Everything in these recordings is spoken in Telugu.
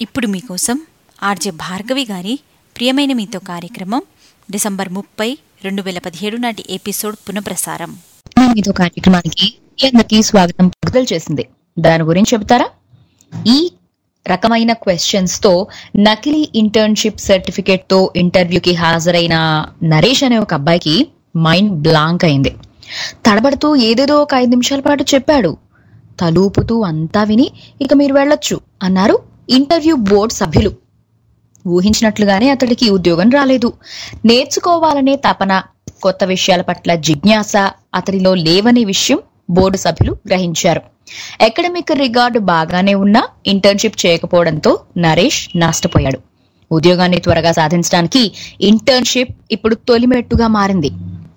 ఇప్పుడు మీకోసం ఆర్జే భార్గవి గారి ప్రియమైన మీతో కార్యక్రమం డిసెంబర్ ముప్పై రెండు వేల పదిహేడు నాటి ఎపిసోడ్ పునఃప్రసారం నేను మీతో కార్యక్రమానికి మీ అందరికీ స్వాగతం పగ్గుదలు చేసింది దాని గురించి చెబుతారా ఈ రకమైన క్వశ్చన్స్ తో నకిలీ ఇంటర్న్షిప్ సర్టిఫికేట్ తో ఇంటర్వ్యూకి హాజరైన నరేష్ అనే ఒక అబ్బాయికి మైండ్ బ్లాంక్ అయింది తడబడుతూ ఏదేదో ఒక ఐదు నిమిషాల పాటు చెప్పాడు తలూపుతూ అంతా విని ఇక మీరు వెళ్ళొచ్చు అన్నారు ఇంటర్వ్యూ బోర్డు సభ్యులు ఊహించినట్లుగానే అతడికి ఉద్యోగం రాలేదు నేర్చుకోవాలనే తపన కొత్త విషయాల పట్ల జిజ్ఞాస అతడిలో లేవనే విషయం బోర్డు సభ్యులు గ్రహించారు అకాడమిక్ రికార్డు బాగానే ఉన్నా ఇంటర్న్షిప్ చేయకపోవడంతో నరేష్ నష్టపోయాడు ఉద్యోగాన్ని త్వరగా సాధించడానికి ఇంటర్న్షిప్ ఇప్పుడు తొలిమెట్టుగా మారింది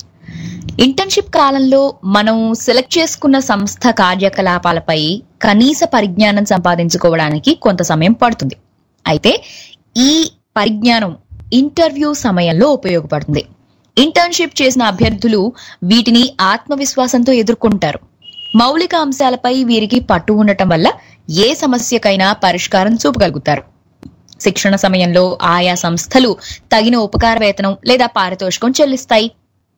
ఇంటర్న్షిప్ కాలంలో మనం సెలెక్ట్ చేసుకున్న సంస్థ కార్యకలాపాలపై కనీస పరిజ్ఞానం సంపాదించుకోవడానికి కొంత సమయం పడుతుంది అయితే ఈ పరిజ్ఞానం ఇంటర్వ్యూ సమయంలో ఉపయోగపడుతుంది ఇంటర్న్షిప్ చేసిన అభ్యర్థులు వీటిని ఆత్మవిశ్వాసంతో ఎదుర్కొంటారు మౌలిక అంశాలపై వీరికి పట్టు ఉండటం వల్ల ఏ సమస్యకైనా పరిష్కారం చూపగలుగుతారు శిక్షణ సమయంలో ఆయా సంస్థలు తగిన ఉపకార వేతనం లేదా పారితోషికం చెల్లిస్తాయి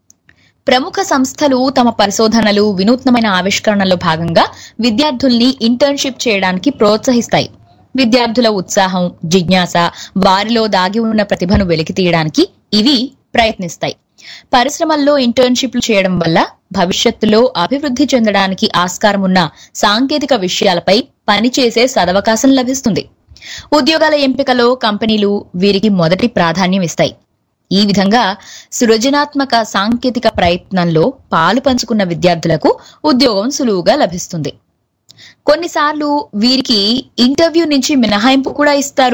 ప్రముఖ సంస్థలు తమ పరిశోధనలు వినూత్నమైన ఆవిష్కరణలో భాగంగా విద్యార్థుల్ని ఇంటర్న్షిప్ చేయడానికి ప్రోత్సహిస్తాయి విద్యార్థుల ఉత్సాహం జిజ్ఞాస వారిలో దాగి ఉన్న ప్రతిభను వెలికి తీయడానికి ఇవి ప్రయత్నిస్తాయి పరిశ్రమల్లో ఇంటర్న్షిప్లు చేయడం వల్ల భవిష్యత్తులో అభివృద్ధి చెందడానికి ఆస్కారం ఉన్న సాంకేతిక విషయాలపై పనిచేసే సదవకాశం లభిస్తుంది ఉద్యోగాల ఎంపికలో కంపెనీలు వీరికి మొదటి ప్రాధాన్యం ఇస్తాయి ఈ విధంగా సృజనాత్మక సాంకేతిక ప్రయత్నంలో పాలు పంచుకున్న విద్యార్థులకు ఉద్యోగం సులువుగా లభిస్తుంది కొన్నిసార్లు వీరికి ఇంటర్వ్యూ నుంచి మినహాయింపు కూడా ఇస్తారు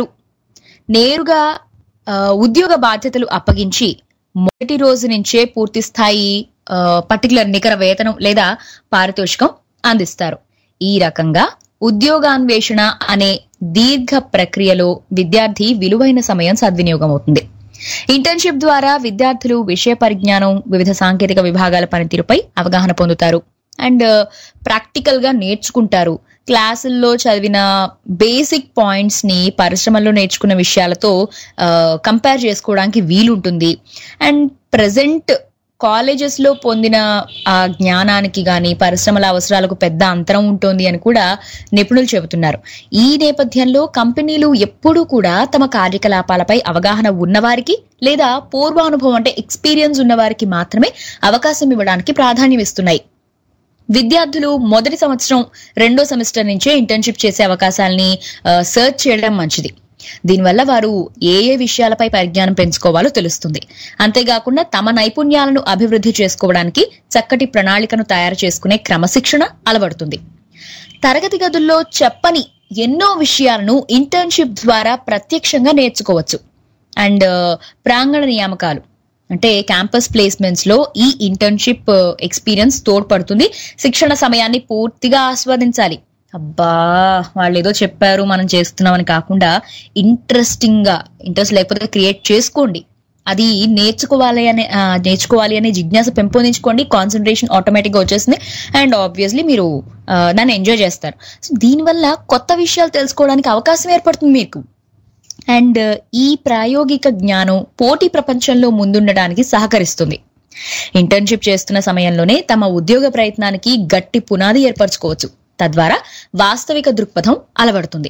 నేరుగా ఆ, ఉద్యోగ బాధ్యతలు అప్పగించి మొదటి రోజు నుంచే పూర్తి స్థాయి పర్టికులర్ నికర వేతనం లేదా పారితోషికం అందిస్తారు ఈ రకంగా ఉద్యోగాన్వేషణ అనే దీర్ఘ ప్రక్రియలో విద్యార్థి విలువైన సమయం సద్వినియోగం అవుతుంది ఇంటర్న్షిప్ ద్వారా విద్యార్థులు విషయ పరిజ్ఞానం వివిధ సాంకేతిక విభాగాల పనితీరుపై అవగాహన పొందుతారు అండ్ ప్రాక్టికల్ గా నేర్చుకుంటారు క్లాసుల్లో చదివిన బేసిక్ పాయింట్స్ ని పరిశ్రమల్లో నేర్చుకున్న విషయాలతో కంపేర్ చేసుకోవడానికి వీలుంటుంది అండ్ ప్రజెంట్ కాలేజెస్ లో పొందిన ఆ జ్ఞానానికి గాని పరిశ్రమల అవసరాలకు పెద్ద అంతరం ఉంటుంది అని కూడా నిపుణులు చెబుతున్నారు ఈ నేపథ్యంలో కంపెనీలు ఎప్పుడూ కూడా తమ కార్యకలాపాలపై అవగాహన ఉన్నవారికి లేదా పూర్వానుభవం అంటే ఎక్స్పీరియన్స్ ఉన్నవారికి మాత్రమే అవకాశం ఇవ్వడానికి ప్రాధాన్యం ఇస్తున్నాయి విద్యార్థులు మొదటి సంవత్సరం రెండో సెమిస్టర్ నుంచే ఇంటర్న్షిప్ చేసే అవకాశాలని సర్చ్ చేయడం మంచిది దీనివల్ల వారు ఏ ఏ విషయాలపై పరిజ్ఞానం పెంచుకోవాలో తెలుస్తుంది అంతేకాకుండా తమ నైపుణ్యాలను అభివృద్ధి చేసుకోవడానికి చక్కటి ప్రణాళికను తయారు చేసుకునే క్రమశిక్షణ అలవడుతుంది తరగతి గదుల్లో చెప్పని ఎన్నో విషయాలను ఇంటర్న్షిప్ ద్వారా ప్రత్యక్షంగా నేర్చుకోవచ్చు అండ్ ప్రాంగణ నియామకాలు అంటే క్యాంపస్ ప్లేస్మెంట్స్ లో ఈ ఇంటర్న్షిప్ ఎక్స్పీరియన్స్ తోడ్పడుతుంది శిక్షణ సమయాన్ని పూర్తిగా ఆస్వాదించాలి అబ్బా వాళ్ళు ఏదో చెప్పారు మనం చేస్తున్నామని కాకుండా ఇంట్రెస్టింగ్ గా ఇంట్రెస్ట్ లేకపోతే క్రియేట్ చేసుకోండి అది నేర్చుకోవాలి అనే ఆ, నేర్చుకోవాలి అనే జిజ్ఞాస పెంపొందించుకోండి కాన్సన్ట్రేషన్ ఆటోమేటిక్ గా వచ్చేస్తుంది అండ్ ఆబ్వియస్లీ మీరు ఆ, దాన్ని ఎంజాయ్ చేస్తారు సో దీనివల్ల కొత్త విషయాలు తెలుసుకోవడానికి అవకాశం ఏర్పడుతుంది మీకు అండ్ ఈ ప్రాయోగిక జ్ఞానం పోటీ ప్రపంచంలో ముందుండడానికి సహకరిస్తుంది ఇంటర్న్షిప్ చేస్తున్న సమయంలోనే తమ ఉద్యోగ ప్రయత్నానికి గట్టి పునాది ఏర్పరచుకోవచ్చు తద్వారా వాస్తవిక దృక్పథం అలవడుతుంది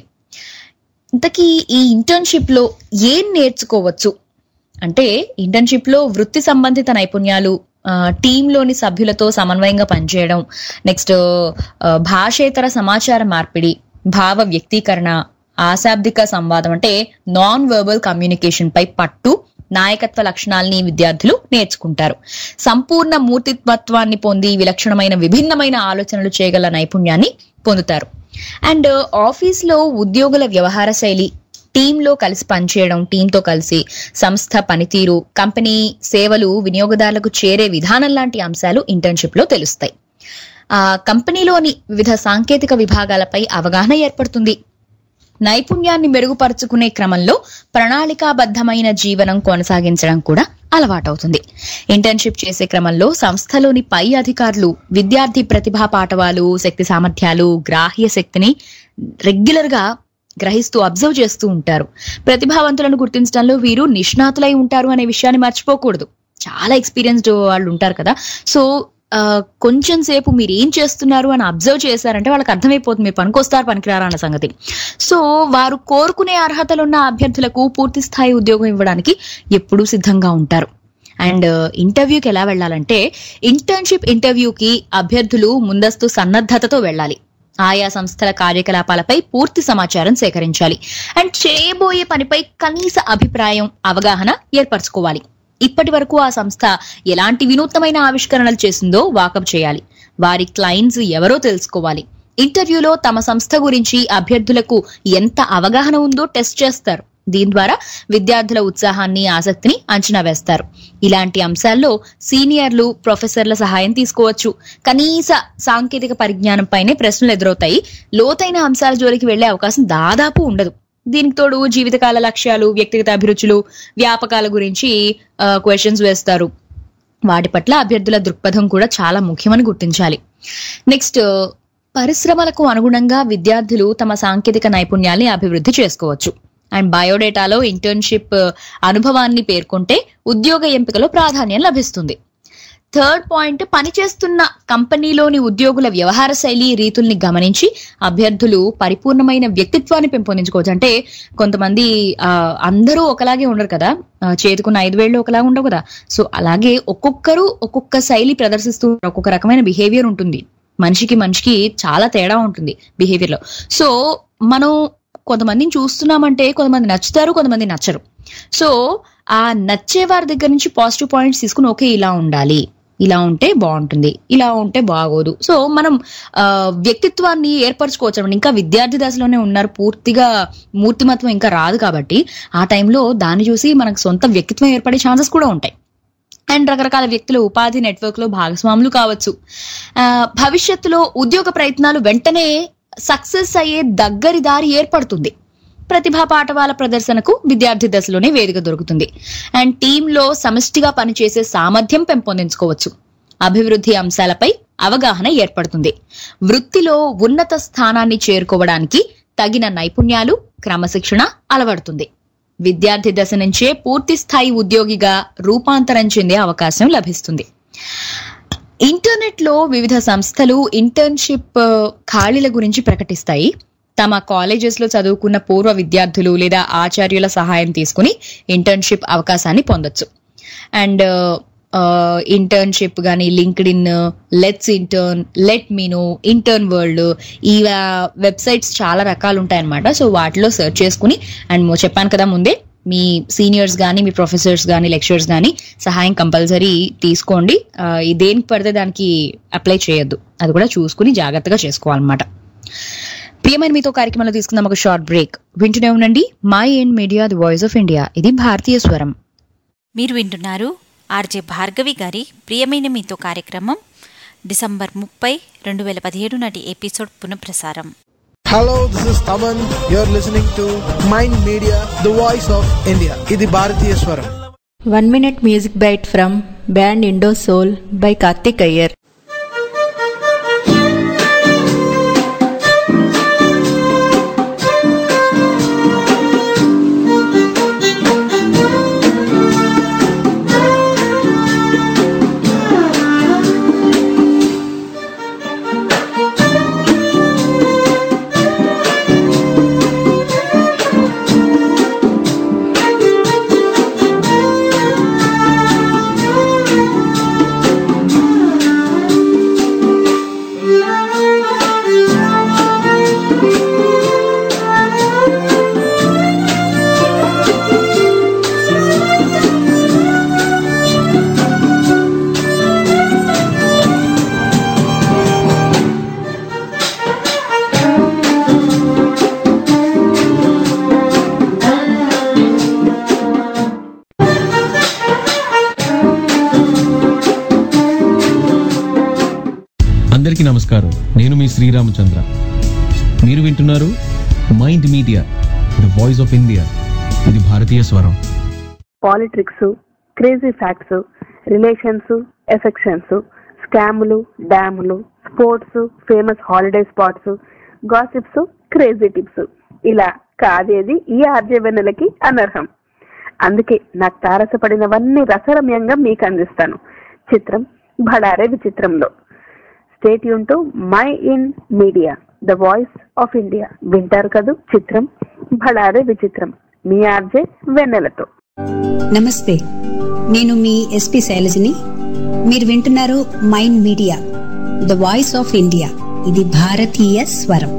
ఇంతకీ ఈ ఇంటర్న్షిప్ లో ఏం నేర్చుకోవచ్చు అంటే ఇంటర్న్షిప్ లో వృత్తి సంబంధిత నైపుణ్యాలు ఆ, టీంలోని సభ్యులతో సమన్వయంగా పనిచేయడం నెక్స్ట్ ఆ, భాషేతర సమాచార మార్పిడి భావ వ్యక్తీకరణ ఆశాబ్దిక సంవాదం అంటే నాన్ వర్బల్ కమ్యూనికేషన్ పై పట్టు నాయకత్వ లక్షణాలని విద్యార్థులు నేర్చుకుంటారు సంపూర్ణ మూర్తిత్వత్వాన్ని పొంది విలక్షణమైన విభిన్నమైన ఆలోచనలు చేయగల నైపుణ్యాన్ని పొందుతారు అండ్ ఆఫీస్ లో ఉద్యోగుల వ్యవహార శైలి టీంలో కలిసి పనిచేయడం టీంతో కలిసి సంస్థ పనితీరు కంపెనీ సేవలు వినియోగదారులకు చేరే విధానం లాంటి అంశాలు ఇంటర్న్షిప్ లో తెలుస్తాయి ఆ కంపెనీలోని వివిధ సాంకేతిక విభాగాలపై అవగాహన ఏర్పడుతుంది నైపుణ్యాన్ని మెరుగుపరుచుకునే క్రమంలో ప్రణాళికాబద్ధమైన జీవనం కొనసాగించడం కూడా అలవాటవుతుంది ఇంటర్న్షిప్ చేసే క్రమంలో సంస్థలోని పై అధికారులు విద్యార్థి ప్రతిభా పాఠవాలు శక్తి సామర్థ్యాలు గ్రాహ్య శక్తిని రెగ్యులర్ గా గ్రహిస్తూ అబ్జర్వ్ చేస్తూ ఉంటారు ప్రతిభావంతులను గుర్తించడంలో వీరు నిష్ణాతులై ఉంటారు అనే విషయాన్ని మర్చిపోకూడదు చాలా ఎక్స్పీరియన్స్డ్ వాళ్ళు ఉంటారు కదా సో ఆ, కొంచెం సేపు మీరు ఏం చేస్తున్నారు అని అబ్జర్వ్ చేశారంటే వాళ్ళకి అర్థమైపోతుంది మీరు పనికొస్తారు పనికిరారా అన్న సంగతి సో వారు కోరుకునే అర్హతలున్న అభ్యర్థులకు పూర్తి స్థాయి ఉద్యోగం ఇవ్వడానికి ఎప్పుడూ సిద్ధంగా ఉంటారు అండ్ ఇంటర్వ్యూకి ఎలా వెళ్ళాలంటే ఇంటర్న్షిప్ ఇంటర్వ్యూకి అభ్యర్థులు ముందస్తు సన్నద్ధతతో వెళ్ళాలి ఆయా సంస్థల కార్యకలాపాలపై పూర్తి సమాచారం సేకరించాలి అండ్ చేయబోయే పనిపై కనీస అభిప్రాయం అవగాహన ఏర్పరచుకోవాలి ఇప్పటి వరకు ఆ సంస్థ ఎలాంటి వినూత్నమైన ఆవిష్కరణలు చేసిందో వాకప్ చేయాలి వారి క్లయింట్స్ ఎవరో తెలుసుకోవాలి ఇంటర్వ్యూలో తమ సంస్థ గురించి అభ్యర్థులకు ఎంత అవగాహన ఉందో టెస్ట్ చేస్తారు దీని ద్వారా విద్యార్థుల ఉత్సాహాన్ని ఆసక్తిని అంచనా వేస్తారు ఇలాంటి అంశాల్లో సీనియర్లు ప్రొఫెసర్ల సహాయం తీసుకోవచ్చు కనీస సాంకేతిక పరిజ్ఞానం పైనే ప్రశ్నలు ఎదురవుతాయి లోతైన అంశాల జోలికి వెళ్లే అవకాశం దాదాపు ఉండదు దీనికి తోడు జీవితకాల లక్ష్యాలు వ్యక్తిగత అభిరుచులు వ్యాపకాల గురించి క్వశ్చన్స్ వేస్తారు వాటి పట్ల అభ్యర్థుల దృక్పథం కూడా చాలా ముఖ్యమని గుర్తించాలి నెక్స్ట్ పరిశ్రమలకు అనుగుణంగా విద్యార్థులు తమ సాంకేతిక నైపుణ్యాల్ని అభివృద్ధి చేసుకోవచ్చు అండ్ బయోడేటాలో ఇంటర్న్షిప్ అనుభవాన్ని పేర్కొంటే ఉద్యోగ ఎంపికలో ప్రాధాన్యం లభిస్తుంది థర్డ్ పాయింట్ పనిచేస్తున్న కంపెనీలోని ఉద్యోగుల వ్యవహార శైలి రీతుల్ని గమనించి అభ్యర్థులు పరిపూర్ణమైన వ్యక్తిత్వాన్ని పెంపొందించుకోవచ్చు అంటే కొంతమంది ఆ, అందరూ ఒకలాగే ఉండరు కదా ఆ, చేతుకున్న ఐదు వేళ్ళు ఒకలాగా ఉండవు కదా సో అలాగే ఒక్కొక్కరు ఒక్కొక్క శైలి ప్రదర్శిస్తూ ఒక్కొక్క రకమైన బిహేవియర్ ఉంటుంది మనిషికి మనిషికి చాలా తేడా ఉంటుంది బిహేవియర్ లో సో మనం కొంతమందిని చూస్తున్నామంటే కొంతమంది నచ్చుతారు కొంతమంది నచ్చరు సో ఆ నచ్చే వారి దగ్గర నుంచి పాజిటివ్ పాయింట్స్ తీసుకుని ఓకే ఇలా ఉండాలి ఇలా ఉంటే బాగుంటుంది ఇలా ఉంటే బాగోదు సో మనం ఆ, వ్యక్తిత్వాన్ని ఏర్పరచుకోవచ్చు అన్నమాట. ఇంకా విద్యార్థి దశలోనే ఉన్నారు పూర్తిగా మూర్తిమత్వం ఇంకా రాదు కాబట్టి ఆ టైంలో దాన్ని చూసి మనకు సొంత వ్యక్తిత్వం ఏర్పడే ఛాన్సెస్ కూడా ఉంటాయి అండ్ రకరకాల వ్యక్తులు ఉపాధి నెట్వర్క్ లో భాగస్వాములు కావచ్చు ఆ, భవిష్యత్తులో ఉద్యోగ ప్రయత్నాలు వెంటనే సక్సెస్ అయ్యే దగ్గరి దారి ఏర్పడుతుంది ప్రతిభా పాఠవాల ప్రదర్శనకు విద్యార్థి దశలోనే వేదిక దొరుకుతుంది అండ్ టీంలో సమిష్టిగా పనిచేసే సామర్థ్యం పెంపొందించుకోవచ్చు అభివృద్ధి అంశాలపై అవగాహన ఏర్పడుతుంది వృత్తిలో ఉన్నత స్థానాన్ని చేరుకోవడానికి తగిన నైపుణ్యాలు క్రమశిక్షణ అలవడుతుంది విద్యార్థి దశ నుంచే పూర్తి స్థాయి ఉద్యోగిగా రూపాంతరం చెందే అవకాశం లభిస్తుంది ఇంటర్నెట్ లో వివిధ సంస్థలు ఇంటర్న్షిప్ ఆ, ఖాళీల గురించి ప్రకటిస్తాయి తమ కాలేజెస్ లో చదువుకున్న పూర్వ విద్యార్థులు లేదా ఆచార్యుల సహాయం తీసుకుని ఇంటర్న్షిప్ అవకాశాన్ని పొందొచ్చు అండ్ ఇంటర్న్షిప్ కానీ లింక్డ్ ఇన్ లెట్స్ ఇంటర్న్ లెట్ మీనో ఇంటర్న్ వరల్డ్ ఈ వెబ్సైట్స్ చాలా రకాలు ఉంటాయన్నమాట సో వాటిలో సెర్చ్ చేసుకుని అండ్ మొ- చెప్పాను కదా ముందే మీ సీనియర్స్ కానీ మీ ప్రొఫెసర్స్ కానీ లెక్చరర్స్ కానీ సహాయం కంపల్సరీ తీసుకోండి ఆ, ఈ దేనికి పడితే దానికి అప్లై చేయొద్దు అది కూడా చూసుకుని జాగ్రత్తగా చేసుకోవాలన్నమాట ప్రియమైన మీతో కార్యక్రమంలో తీసుకుందాం ఒక షార్ట్ బ్రేక్ వింటూనే ఉండండి Mind Media the voice of India ఇది భారతీయ స్వరం మీరు వింటున్నారు ఆర్జే భార్గవి గారి ప్రియమైన మీతో కార్యక్రమం డిసెంబర్ ముప్పై రెండు వేల పదిహేడు నాటి ఎపిసోడ్ పునఃప్రసారం Hello, this is Taman. You're listening to Mind Media, the voice of India. ఇది భారతీయ స్వరం One minute music bite from band Indo Soul by Karthik Iyer. అందరికీ నమస్కారం నేను మీ శ్రీరామచంద్ర మీరు వింటున్నారు Mind Media the voice of India ఇది భారతీయ స్వరం politics crazy facts relations affections స్కాములు డ్యాములు sports famous holiday spots gossips crazy tips ఇలా కాదేది ఈ ఆర్జే వెన్నెలకి అనర్హం అందుకే నాకు తారసపడినవన్నీ రసరమ్యంగా మీకు అందిస్తాను చిత్రం భడారే విచిత్రంలో స్టేట్ యూన్ to Mind Media the voice of India వింటారు కదూ చిత్రం భడారే విచిత్రం మీ ఆర్జే వెన్నెలతో నమస్తే నేను మీ ఎస్పి శైలజని మీరు వింటున్నారు Mind Media the voice of India ఇది భారతీయ స్వరం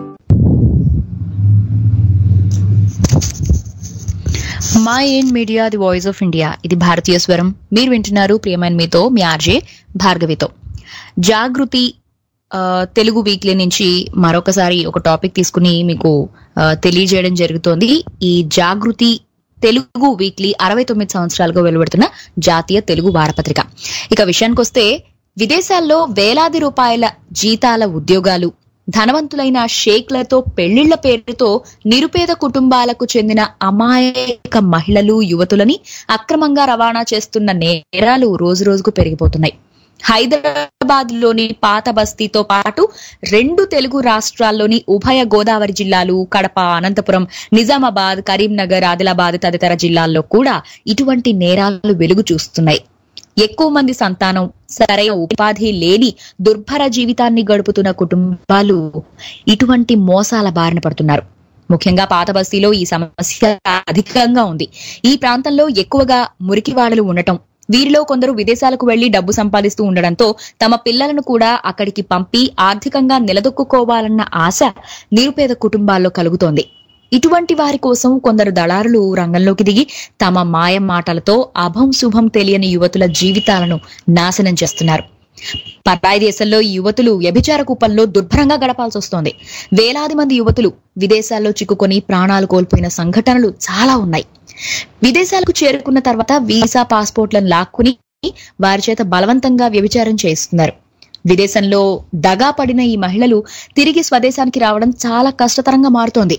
Mind Media the voice of India ఇది భారతీయ స్వరం మీరు వింటున్నారు ప్రియమైన మీతో మీ ఆర్జే భార్గవితో జాగృతి ఆ, తెలుగు వీక్లీ నుంచి మరొకసారి ఒక టాపిక్ తీసుకుని మీకు ఆ, తెలియజేయడం జరుగుతోంది ఈ జాగృతి తెలుగు వీక్లీ అరవై తొమ్మిది సంవత్సరాలుగా వెలువడుతున్న జాతీయ తెలుగు వారపత్రిక ఇక విషయానికి వస్తే విదేశాల్లో వేలాది రూపాయల జీతాల ఉద్యోగాలు ధనవంతులైన షేక్లతో పెళ్లిళ్ల పేరుతో నిరుపేద కుటుంబాలకు చెందిన అమాయక మహిళలు యువతులని అక్రమంగా రవాణా చేస్తున్న నేరాలు రోజు రోజుకు పెరిగిపోతున్నాయి హైదరాబాద్ లోని పాత బస్తీతో పాటు రెండు తెలుగు రాష్ట్రాల్లోని ఉభయ గోదావరి జిల్లాలు కడప అనంతపురం నిజామాబాద్ కరీంనగర్ ఆదిలాబాద్ తదితర జిల్లాల్లో కూడా ఇటువంటి నేరాలు వెలుగు చూస్తున్నాయి ఎక్కువ మంది సంతానం సరైన ఉపాధి లేని దుర్భర జీవితాన్ని గడుపుతున్న కుటుంబాలు ఇటువంటి మోసాల బారిన పడుతున్నారు ముఖ్యంగా పాత బస్తీలో ఈ సమస్య అధికంగా ఉంది ఈ ప్రాంతంలో ఎక్కువగా మురికివాడలు ఉండటం వీరిలో కొందరు విదేశాలకు వెళ్లి డబ్బు సంపాదిస్తూ ఉండడంతో తమ పిల్లలను కూడా అక్కడికి పంపి ఆర్థికంగా నిలదొక్కుకోవాలన్న ఆశ నిరుపేద కుటుంబాల్లో కలుగుతోంది ఇటువంటి వారి కోసం కొందరు దళారులు రంగంలోకి దిగి తమ మాయ మాటలతో అభం శుభం తెలియని యువతుల జీవితాలను నాశనం చేస్తున్నారు పరాయి దేశంలో ఈ యువతులు వ్యభిచార కూపంలో దుర్భరంగా గడపాల్సి వస్తోంది వేలాది మంది యువతులు విదేశాల్లో చిక్కుకొని ప్రాణాలు కోల్పోయిన సంఘటనలు చాలా ఉన్నాయి విదేశాలకు చేరుకున్న తర్వాత వీసా పాస్పోర్ట్లను లాక్కుని వారి చేత బలవంతంగా వ్యభిచారం చేస్తున్నారు విదేశంలో దగా పడిన ఈ మహిళలు తిరిగి స్వదేశానికి రావడం చాలా కష్టతరంగా మారుతోంది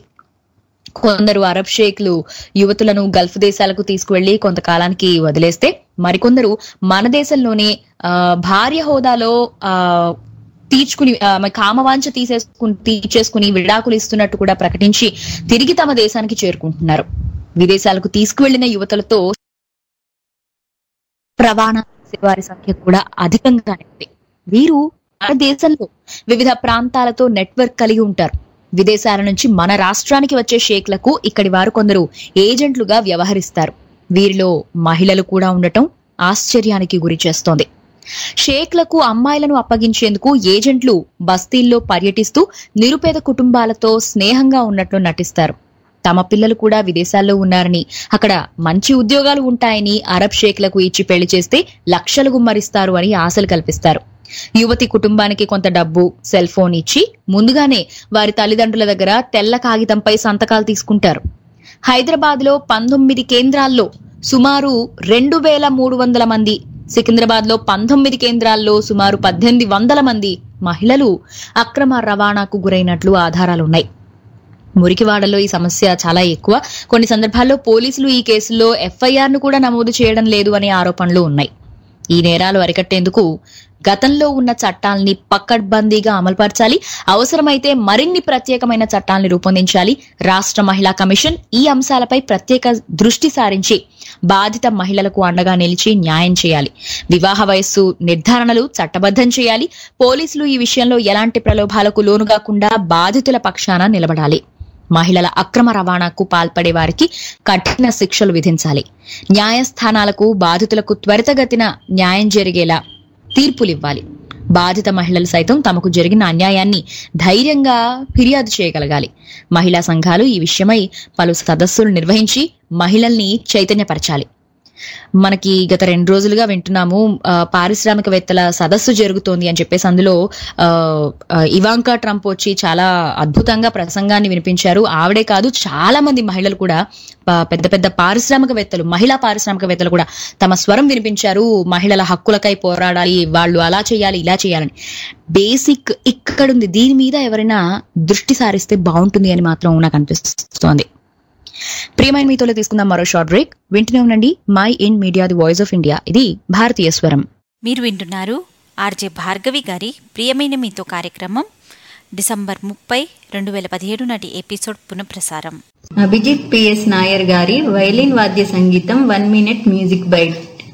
కొందరు అరబ్ షేక్లు యువతులను గల్ఫ్ దేశాలకు తీసుకువెళ్లి కొంతకాలానికి వదిలేస్తే మరికొందరు మన దేశంలోనే ఆ, భార్య హోదాలో ఆ తీర్చుకుని ఆ, మరి కామవాంఛ తీసేసుకుని తీర్చేసుకుని విడాకులు ఇస్తున్నట్టు కూడా ప్రకటించి తిరిగి తమ దేశానికి చేరుకుంటున్నారు విదేశాలకు తీసుకువెళ్లిన యువతులతో రవాణా చేసే వారి సంఖ్య కూడా అధికంగానే ఉంది వీరు మన దేశంలో వివిధ ప్రాంతాలతో నెట్వర్క్ కలిగి ఉంటారు విదేశాల నుంచి మన రాష్ట్రానికి వచ్చే షేక్లకు ఇక్కడి వారు కొందరు ఏజెంట్లుగా వ్యవహరిస్తారు వీరిలో మహిళలు కూడా ఉండటం ఆశ్చర్యానికి గురి చేస్తోంది షేక్లకు అమ్మాయిలను అప్పగించేందుకు ఏజెంట్లు బస్తీల్లో పర్యటిస్తూ నిరుపేద కుటుంబాలతో స్నేహంగా ఉన్నట్లు నటిస్తారు తమ పిల్లలు కూడా విదేశాల్లో ఉన్నారని అక్కడ మంచి ఉద్యోగాలు ఉంటాయని అరబ్ షేక్లకు ఇచ్చి పెళ్లి చేస్తే లక్షలు గుమ్మరిస్తారు అని ఆశలు కల్పిస్తారు యువతి కుటుంబానికి కొంత డబ్బు సెల్ ఫోన్ ఇచ్చి ముందుగానే వారి తల్లిదండ్రుల దగ్గర తెల్ల కాగితంపై సంతకాలు తీసుకుంటారు హైదరాబాద్ లో పంతొమ్మిది కేంద్రాల్లో సుమారు రెండు వేల మూడు వందల మంది సికింద్రాబాద్ లో పంతొమ్మిది కేంద్రాల్లో సుమారు పద్దెనిమిది వందల మంది మహిళలు అక్రమ రవాణాకు గురైనట్లు ఆధారాలున్నాయి మురికివాడలో ఈ సమస్య చాలా ఎక్కువ కొన్ని సందర్భాల్లో పోలీసులు ఈ కేసుల్లో ఎఫ్ఐఆర్ ను కూడా నమోదు చేయడం లేదు అనే ఆరోపణలు ఉన్నాయి ఈ నేరాలు అరికట్టేందుకు గతంలో ఉన్న చట్టాల్ని పక్కడ్బందీగా అమలుపరచాలి అవసరమైతే మరిన్ని ప్రత్యేకమైన చట్టాల్ని రూపొందించాలి రాష్ట్ర మహిళా కమిషన్ ఈ అంశాలపై ప్రత్యేక దృష్టి సారించి బాధిత మహిళలకు అండగా నిలిచి న్యాయం చేయాలి వివాహ వయస్సు నిర్ధారణలు చట్టబద్ధం చేయాలి పోలీసులు ఈ విషయంలో ఎలాంటి ప్రలోభాలకు లోను కాకుండా బాధితుల పక్షాన నిలబడాలి మహిళల అక్రమ రవాణాకు పాల్పడే వారికి కఠిన శిక్షలు విధించాలి న్యాయస్థానాలకు బాధితులకు త్వరితగతిన న్యాయం జరిగేలా తీర్పులివ్వాలి బాధిత మహిళలు సైతం తమకు జరిగిన అన్యాయాన్ని ధైర్యంగా ఫిర్యాదు చేయగలగాలి మహిళా సంఘాలు ఈ విషయమై పలు సదస్సులు నిర్వహించి మహిళల్ని చైతన్యపరచాలి మనకి గత రెండు రోజులుగా వింటున్నాము ఆ, పారిశ్రామికవేత్తల సదస్సు జరుగుతోంది అని చెప్పేసి అందులో ఆ, ఆ, ఇవాంకా ట్రంప్ వచ్చి చాలా అద్భుతంగా ప్రసంగాన్ని వినిపించారు ఆవిడే కాదు చాలా మంది మహిళలు కూడా ఆ, పెద్ద పెద్ద పారిశ్రామికవేత్తలు మహిళా పారిశ్రామికవేత్తలు కూడా తమ స్వరం వినిపించారు మహిళల హక్కులకై పోరాడాలి వాళ్ళు అలా చేయాలి ఇలా చేయాలని బేసిక్ ఇక్కడుంది దీని మీద ఎవరైనా దృష్టి సారిస్తే బాగుంటుంది అని మాత్రం నాకు అనిపిస్తోంది ప్రియమైన మీతో తీసుకుందాం మరో షార్ట్ బ్రేక్ వింటూనే ఉండండి Mind Media the voice of India ఇది భారతీయ స్వరం మీరు వింటున్నారు ఆర్జే భార్గవి గారి ప్రియమైన మీతో కార్యక్రమం డిసెంబర్ ముప్పై రెండు వేల పదిహేడు నాటి ఎపిసోడ్ పునఃప్రసారం అభిజిత్ పిఎస్ నాయర్ గారి వైలిన్ వాద్య సంగీతం one minute music bite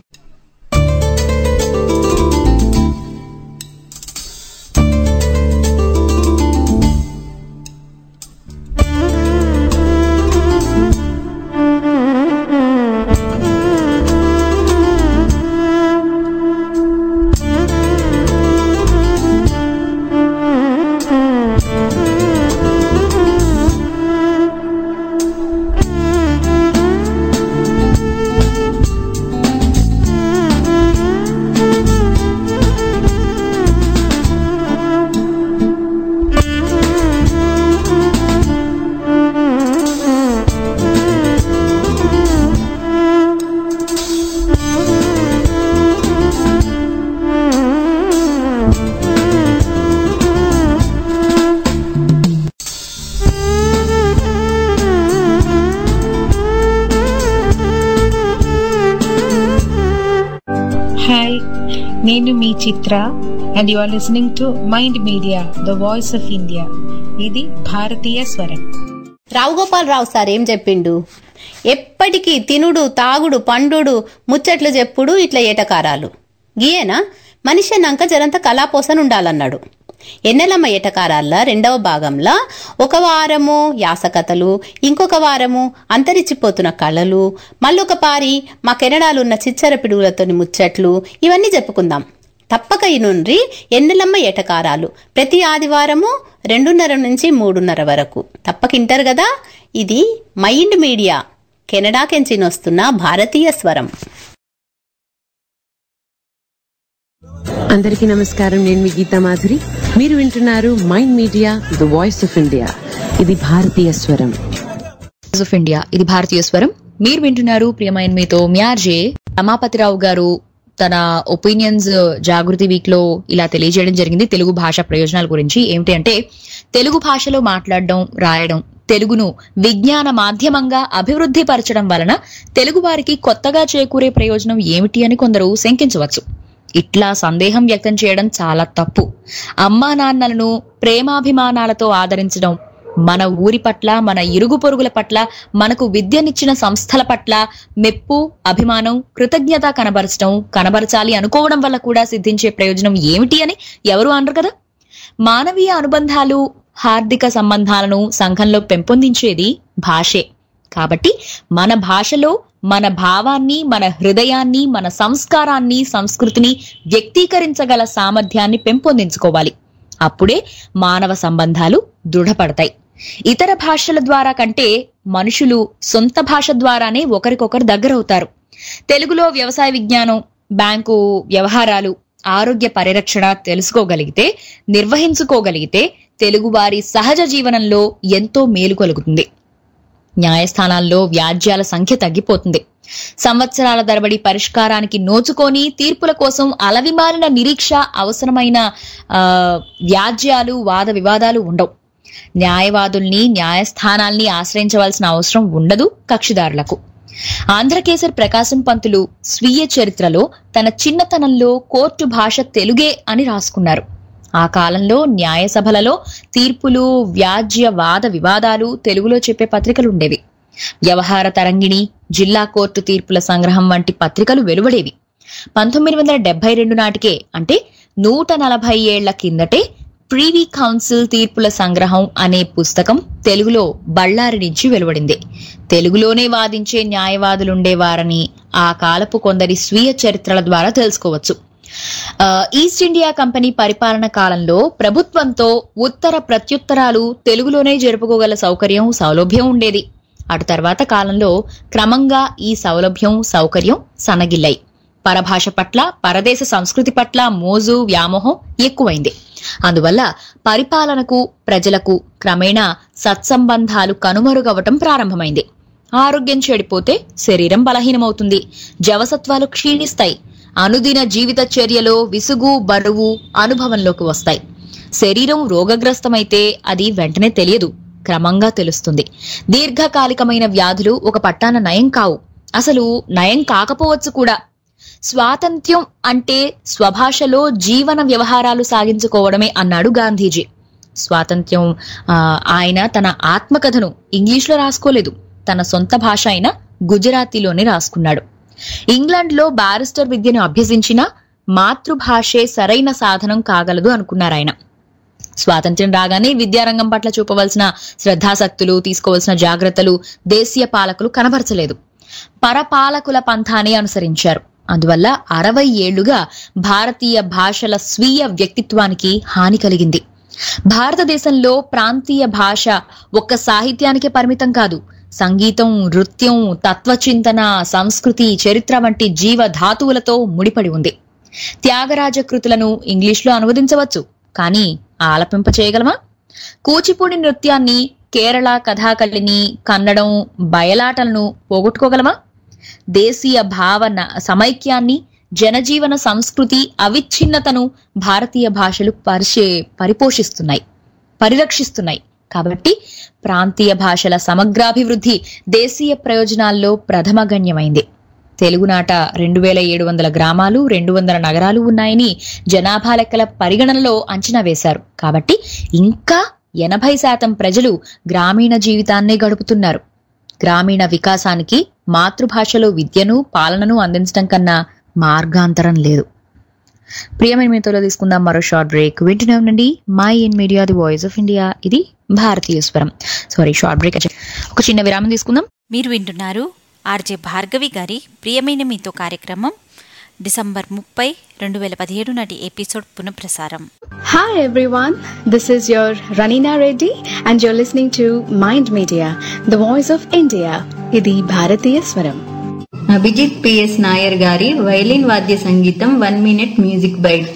hi నేను మీ Chitra and you are listening to Mind Media the voice of India ఇది భారతీయ స్వరం రావు గోపాలరావు సార్ ఏం చెప్పిండు ఎప్పటికీ తినుడు తాగుడు పండుడు ముచ్చట్లు చెప్పుడు ఇట్లా ఏటకారాలు గీయేనా మనిషి అన్నాక జరంత కళాపోసన ఉండాలన్నాడు ఎన్నెలమ్మ ఏటకారాల్లో రెండవ భాగంలో ఒక వారము యాసకథలు ఇంకొక వారము అంతరించిపోతున్న కళలు మళ్ళొక పారి మా కెనడాలో ఉన్న చిచ్చర పిడుగులతోని ముచ్చట్లు ఇవన్నీ చెప్పుకుందాం తప్పక ఇనుండ్రి ఎన్నెలమ్మ ఏటకారాలు ప్రతి ఆదివారము రెండున్నర నుంచి మూడున్నర వరకు తప్పక ఇంటారు కదా ఇది మైండ్ మీడియా కెనడాకెంచినొస్తున్న భారతీయ స్వరం అందరికీ నమస్కారం నేను మీ గీతా మాధురి మీరు వింటున్నారు Mind Media the voice of India ఇది భారతీయ స్వరం వాయిస్ ఆఫ్ ఇండియా ఇది భారతీయ స్వరం మీరు వింటున్నారు ప్రియమైన మీతో మ్యార్జే రమాపతిరావు గారు తన ఒపీనియన్స్ జాగృతి వీక్ లో ఇలా తెలియజేయడం జరిగింది తెలుగు భాష ప్రయోజనాల గురించి ఏమిటి అంటే తెలుగు భాషలో మాట్లాడడం రాయడం తెలుగును విజ్ఞాన మాధ్యమంగా అభివృద్ధి పరచడం వలన తెలుగు వారికి కొత్తగా చేకూరే ప్రయోజనం ఏమిటి అని కొందరు శంకించవచ్చు ఇట్లా సందేహం వ్యక్తం చేయడం చాలా తప్పు అమ్మా నాన్నలను ప్రేమాభిమానాలతో ఆదరించడం మన ఊరి పట్ల మన ఇరుగు పొరుగుల పట్ల మనకు విద్యనిచ్చిన సంస్థల పట్ల మెప్పు అభిమానం కృతజ్ఞత కనబరచడం కనబరచాలి అనుకోవడం వల్ల కూడా సిద్ధించే ప్రయోజనం ఏమిటి అని ఎవరు అనరు కదా మానవీయ అనుబంధాలు హార్దిక సంబంధాలను సంఘంలో పెంపొందించేది భాషే కాబట్టి మన భాషలో మన భావాన్ని మన హృదయాన్ని మన సంస్కారాన్ని సంస్కృతిని వ్యక్తీకరించగల సామర్థ్యాన్ని పెంపొందించుకోవాలి అప్పుడే మానవ సంబంధాలు దృఢపడతాయి ఇతర భాషల ద్వారా కంటే మనుషులు సొంత భాష ద్వారానే ఒకరికొకరు దగ్గరవుతారు తెలుగులో వ్యవసాయ విజ్ఞానం బ్యాంకు వ్యవహారాలు ఆరోగ్య పరిరక్షణ తెలుసుకోగలిగితే నిర్వహించుకోగలిగితే తెలుగువారి సహజ జీవనంలో ఎంతో మేలు కలుగుతుంది న్యాయస్థానాల్లో వ్యాజ్యాల సంఖ్య తగ్గిపోతుంది సంవత్సరాల తరబడి పరిష్కారానికి నోచుకొని తీర్పుల కోసం అలవిమాలిన నిరీక్ష అవసరమైన ఆ, వ్యాజ్యాలు వాద వివాదాలు ఉండవు న్యాయవాదుల్ని న్యాయస్థానాల్ని ఆశ్రయించవలసిన అవసరం ఉండదు కక్షిదారులకు ఆంధ్రకేసర్ ప్రకాశం పంతులు స్వీయ చరిత్రలో తన చిన్నతనంలో కోర్టు భాష తెలుగే అని రాసుకున్నారు ఆ కాలంలో న్యాయ సభలలో తీర్పులు వ్యాజ్య వాద వివాదాలు తెలుగులో చెప్పే పత్రికలు ఉండేవి వ్యవహార తరంగిణి జిల్లా కోర్టు తీర్పుల సంగ్రహం వంటి పత్రికలు వెలువడేవి పంతొమ్మిది వందల డెబ్బై రెండు నాటికే అంటే నూట నలభై ఏళ్ల కిందటే ప్రీవీ కౌన్సిల్ తీర్పుల సంగ్రహం అనే పుస్తకం తెలుగులో బళ్ళారి నుంచి వెలువడింది తెలుగులోనే వాదించే న్యాయవాదులుండేవారని ఆ కాలపు కొందరి స్వీయ చరిత్రల ద్వారా తెలుసుకోవచ్చు ఆ, ఈస్ట్ ఇండియా కంపెనీ పరిపాలన కాలంలో ప్రభుత్వంతో ఉత్తర ప్రత్యుత్తరాలు తెలుగులోనే జరుపుకోగల సౌకర్యం సౌలభ్యం ఉండేది అటు తర్వాత కాలంలో క్రమంగా ఈ సౌలభ్యం సౌకర్యం సన్నగిల్లాయి పరభాష పట్ల పరదేశ సంస్కృతి పట్ల మోజు వ్యామోహం ఎక్కువైంది అందువల్ల పరిపాలనకు ప్రజలకు క్రమేణా సత్సంబంధాలు కనుమరుగవటం ప్రారంభమైంది ఆరోగ్యం చెడిపోతే శరీరం బలహీనమవుతుంది జవసత్వాలు క్షీణిస్తాయి అనుదిన జీవిత చర్యలో విసుగు బరువు అనుభవంలోకి వస్తాయి శరీరం రోగగ్రస్తమైతే అది వెంటనే తెలియదు క్రమంగా తెలుస్తుంది దీర్ఘకాలికమైన వ్యాధులు ఒక పట్టాన నయం కావు అసలు నయం కాకపోవచ్చు కూడా స్వాతంత్ర్యం అంటే స్వభాషలో జీవన వ్యవహారాలు సాగించుకోవడమే అన్నాడు గాంధీజీ స్వాతంత్ర్యం ఆ, ఆయన తన ఆత్మకథను ఇంగ్లీష్లో రాసుకోలేదు తన సొంత భాష అయిన గుజరాతీలోనే రాసుకున్నాడు ఇంగ్లాండ్లో బారిస్టర్ విద్యను అభ్యసించిన మాతృభాషే సరైన సాధనం కాగలదు అనుకున్నారు ఆయన స్వాతంత్ర్యం రాగానే విద్యారంగం పట్ల చూపవలసిన శ్రద్ధాసక్తులు తీసుకోవాల్సిన జాగ్రత్తలు దేశీయ పాలకులు కనబరచలేదు పరపాలకుల పంథానే అనుసరించారు అందువల్ల అరవై ఏళ్లుగా భారతీయ భాషల స్వీయ వ్యక్తిత్వానికి హాని కలిగింది భారతదేశంలో ప్రాంతీయ భాష ఒక్క సాహిత్యానికే పరిమితం కాదు సంగీతం నృత్యం తత్వచింతన సంస్కృతి చరిత్ర వంటి జీవ ధాతువులతో ముడిపడి ఉంది త్యాగరాజ కృతులను ఇంగ్లీష్లో అనువదించవచ్చు కానీ ఆలపింప చేయగలమా కూచిపూడి నృత్యాన్ని కేరళ కథాకళిని కన్నడం బయలాటలను పోగొట్టుకోగలమా దేశీయ భావన సమైక్యాన్ని జనజీవన సంస్కృతి అవిచ్ఛిన్నతను భారతీయ భాషలు పరిచే పరిపోషిస్తున్నాయి పరిరక్షిస్తున్నాయి కాబట్టి ప్రాంతీయ భాషల సమగ్రాభివృద్ధి దేశీయ ప్రయోజనాల్లో ప్రథమగణ్యమైంది తెలుగునాట రెండు వేల ఏడు వందల గ్రామాలు రెండు వందల నగరాలు ఉన్నాయని జనాభా లెక్కల పరిగణనలో అంచనా వేశారు కాబట్టి ఇంకా ఎనభై శాతం ప్రజలు గ్రామీణ జీవితాన్నే గడుపుతున్నారు గ్రామీణ వికాసానికి మాతృభాషలో విద్యను పాలనను అందించడం కన్నా మార్గాంతరం లేదు ప్రియమైన మీతోలో తీసుకుందాం మరో షార్ట్ బ్రేక్ వింటూనే ఉండండి Mind Media the voice of India ఇది భారతీయ స్వరం సారీ షార్ట్ బ్రేక్ ఒక చిన్న విరామం తీసుకుందాం మీరు వింటున్నారు ఆర్జే భార్గవి గారి ప్రియమైన మీతో కార్యక్రమం డిసెంబర్ ముప్పై రెండు వేల పదిహేడు నాటి ఎపిసోడ్ పునఃప్రసారం Hi everyone, this is your Ranina Reddy and you're listening to Mind Media, the voice of India. ఇది భారతీయ స్వరం అభిజిత్ పిఎస్ నాయర్ గారి వైలిన్ వాద్య సంగీతం వన్ మినిట్ మ్యూజిక్ బైట్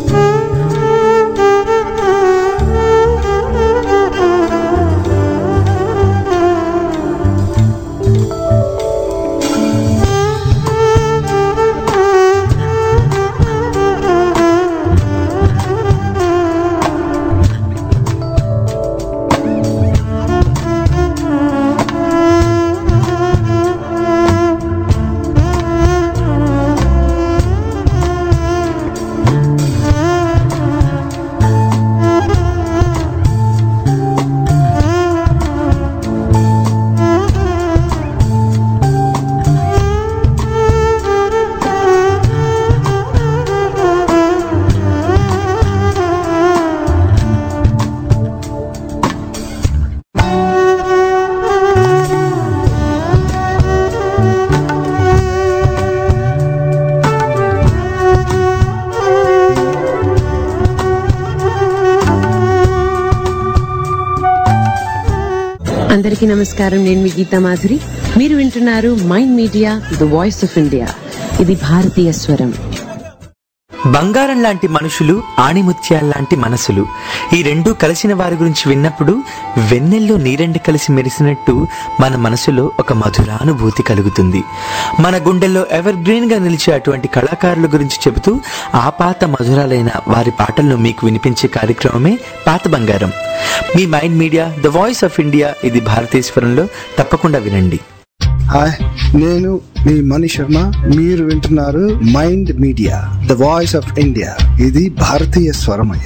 అందరికీ నమస్కారం నేను మీ గీతా మాధురి మీరు వింటున్నారు Mind Media the voice of India ఇది భారతీయ స్వరం బంగారం లాంటి మనుషులు ఆణిముత్యాల్లాంటి మనసులు ఈ రెండు కలిసిన వారి గురించి విన్నప్పుడు వెన్నెల్లో నీరెండు కలిసి మెరిసినట్టు మన మనసులో ఒక మధురానుభూతి కలుగుతుంది మన గుండెల్లో ఎవర్ గ్రీన్ గా నిలిచే అటువంటి కళాకారుల గురించి చెబుతూ ఆ పాత మధురాలైన వారి పాటలను మీకు వినిపించే కార్యక్రమమే పాత బంగారం మీ Mind Media the voice of India ఇది భారతీశ్వరంలో తప్పకుండా వినండి హాయ్ నేను మీ మణి శర్మ మీరు వింటున్నారు Mind Media the voice of India ఇది భారతీయ స్వరమయ్య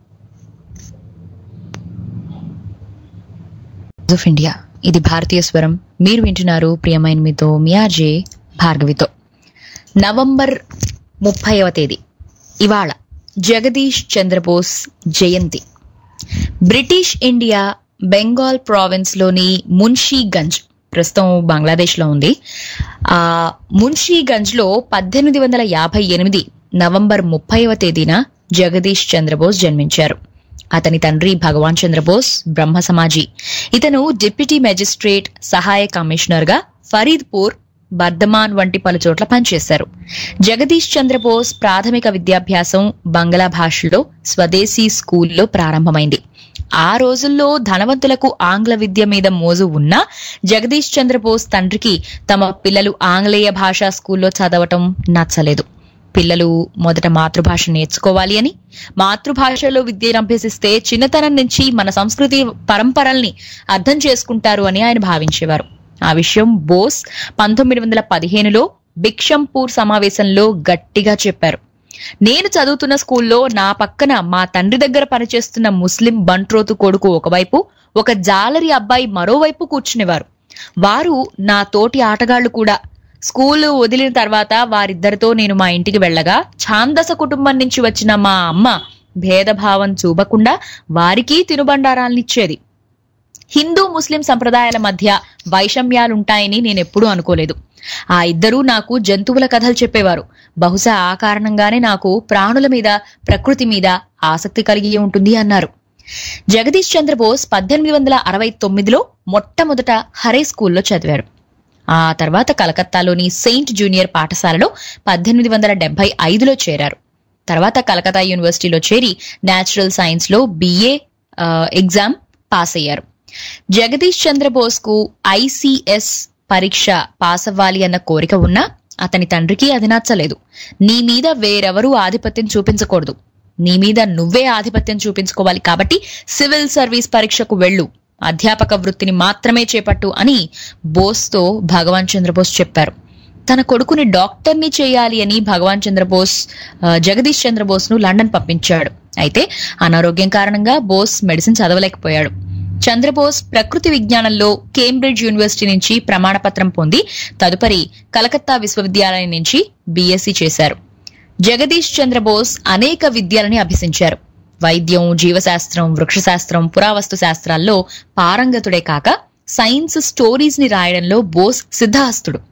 ఆఫ్ ఇండియా ఇది భారతీయ స్వరం మీరు వింటున్నారు ప్రియమైన మీతో మీ ఆర్జే భార్గవితో నవంబర్ ముప్పైవ తేదీ ఇవాళ జగదీష్ చంద్రబోస్ జయంతి బ్రిటిష్ ఇండియా బెంగాల్ ప్రావిన్స్ లోని మున్షీగంజ్ ప్రస్తుతం బంగ్లాదేశ్ లో ఉంది ఆ మున్షీగంజ్ లో పద్దెనిమిది వందల యాభై ఎనిమిది నవంబర్ ముప్పైవ తేదీన జగదీష్ చంద్రబోస్ జన్మించారు అతని తండ్రి భగవాన్ చంద్రబోస్ బ్రహ్మ సమాజీ ఇతను డిప్యూటీ మెజిస్ట్రేట్ సహాయ కమిషనర్ గా ఫరీద్పూర్ బర్ధమాన్ వంటి పలు చోట్ల పనిచేశారు జగదీష్ చంద్రబోస్ ప్రాథమిక విద్యాభ్యాసం బంగ్లా భాషలో స్వదేశీ స్కూల్లో ప్రారంభమైంది ఆ రోజుల్లో ధనవంతులకు ఆంగ్ల విద్య మీద మోజు ఉన్నా జగదీష్ చంద్రబోస్ తండ్రికి తమ పిల్లలు ఆంగ్లేయ భాషా స్కూల్లో చదవటం నచ్చలేదు పిల్లలు మొదట మాతృభాష నేర్చుకోవాలి అని మాతృభాషలో విద్యను అభ్యసిస్తే చిన్నతనం నుంచి మన సంస్కృతి పరంపరల్ని అర్థం చేసుకుంటారు అని ఆయన భావించేవారు ఆ విషయం బోస్ పంతొమ్మిది వందల పదిహేనులో బిక్షంపూర్ సమావేశంలో గట్టిగా చెప్పారు నేను చదువుతున్న స్కూల్లో నా పక్కన మా తండ్రి దగ్గర పనిచేస్తున్న ముస్లిం బంట్రోతు కొడుకు ఒకవైపు ఒక జాలరి అబ్బాయి మరోవైపు కూర్చునేవారు వారు నా తోటి ఆటగాళ్లు కూడా స్కూలు వదిలిన తర్వాత వారిద్దరితో నేను మా ఇంటికి వెళ్ళగా ఛాందస కుటుంబం నుంచి వచ్చిన మా అమ్మ భేదభావం చూపకుండా వారికి తినుబండారాలనిచ్చేది హిందూ ముస్లిం సంప్రదాయాల మధ్య వైషమ్యాలుంటాయని నేనెప్పుడూ అనుకోలేదు ఆ ఇద్దరూ నాకు జంతువుల కథలు చెప్పేవారు బహుశా ఆ కారణంగానే నాకు ప్రాణుల మీద ప్రకృతి మీద ఆసక్తి కలిగి ఉంటుంది అన్నారు జగదీష్ చంద్రబోస్ పద్దెనిమిది వందల అరవై తొమ్మిదిలో మొట్టమొదట హరే స్కూల్లో చదివారు ఆ తర్వాత కలకత్తాలోని సెయింట్ జూనియర్ పాఠశాలలో పద్దెనిమిది వందల డెబ్బై ఐదులో చేరారు తర్వాత కలకత్తా యూనివర్సిటీలో చేరి న్యాచురల్ సైన్స్ లో బిఏ ఎగ్జామ్ పాస్ అయ్యారు జగదీష్ చంద్రబోస్ కు ఐసిఎస్ పరీక్ష పాస్ అవ్వాలి అన్న కోరిక ఉన్నా అతని తండ్రికి అది నచ్చలేదు నీ మీద వేరెవరూ ఆధిపత్యం చూపించకూడదు నీ మీద నువ్వే ఆధిపత్యం చూపించుకోవాలి కాబట్టి సివిల్ సర్వీస్ పరీక్షకు వెళ్ళు అధ్యాపక వృత్తిని మాత్రమే చేపట్టు అని బోస్తో భగవాన్ చంద్రబోస్ చెప్పారు తన కొడుకుని డాక్టర్ని చేయాలి అని భగవాన్ చంద్రబోస్ ఆ, జగదీష్ చంద్రబోస్ ను లండన్ పంపించాడు అయితే అనారోగ్యం కారణంగా బోస్ మెడిసిన్ చదవలేకపోయాడు చంద్రబోస్ ప్రకృతి విజ్ఞానంలో కేంబ్రిడ్జ్ యూనివర్సిటీ నుంచి ప్రమాణపత్రం పొంది తదుపరి కలకత్తా విశ్వవిద్యాలయం నుంచి బీఎస్సీ చేశారు జగదీష్ చంద్రబోస్ అనేక విద్యలని అభ్యసించారు వైద్యం జీవశాస్త్రం వృక్షశాస్త్రం పురావస్తు శాస్త్రాల్లో పారంగతుడే కాక సైన్స్ స్టోరీస్ ని రాయడంలో బోస్ సిద్ధహస్తుడు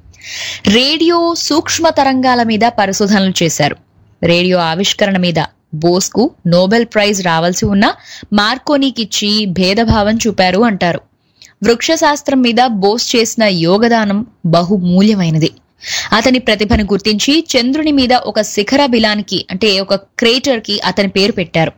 రేడియో సూక్ష్మ తరంగాల మీద పరిశోధనలు చేశారు రేడియో ఆవిష్కరణ మీద బోస్ కు నోబెల్ ప్రైజ్ రావాల్సి ఉన్నా మార్కోనీకిచ్చి భేదభావం చూపారు అంటారు వృక్షశాస్త్రం మీద బోస్ చేసిన యోగదానం బహుమూల్యమైనది అతని ప్రతిభను గుర్తించి చంద్రుని మీద ఒక శిఖర బిలానికి అంటే ఒక క్రేటర్ కి అతని పేరు పెట్టారు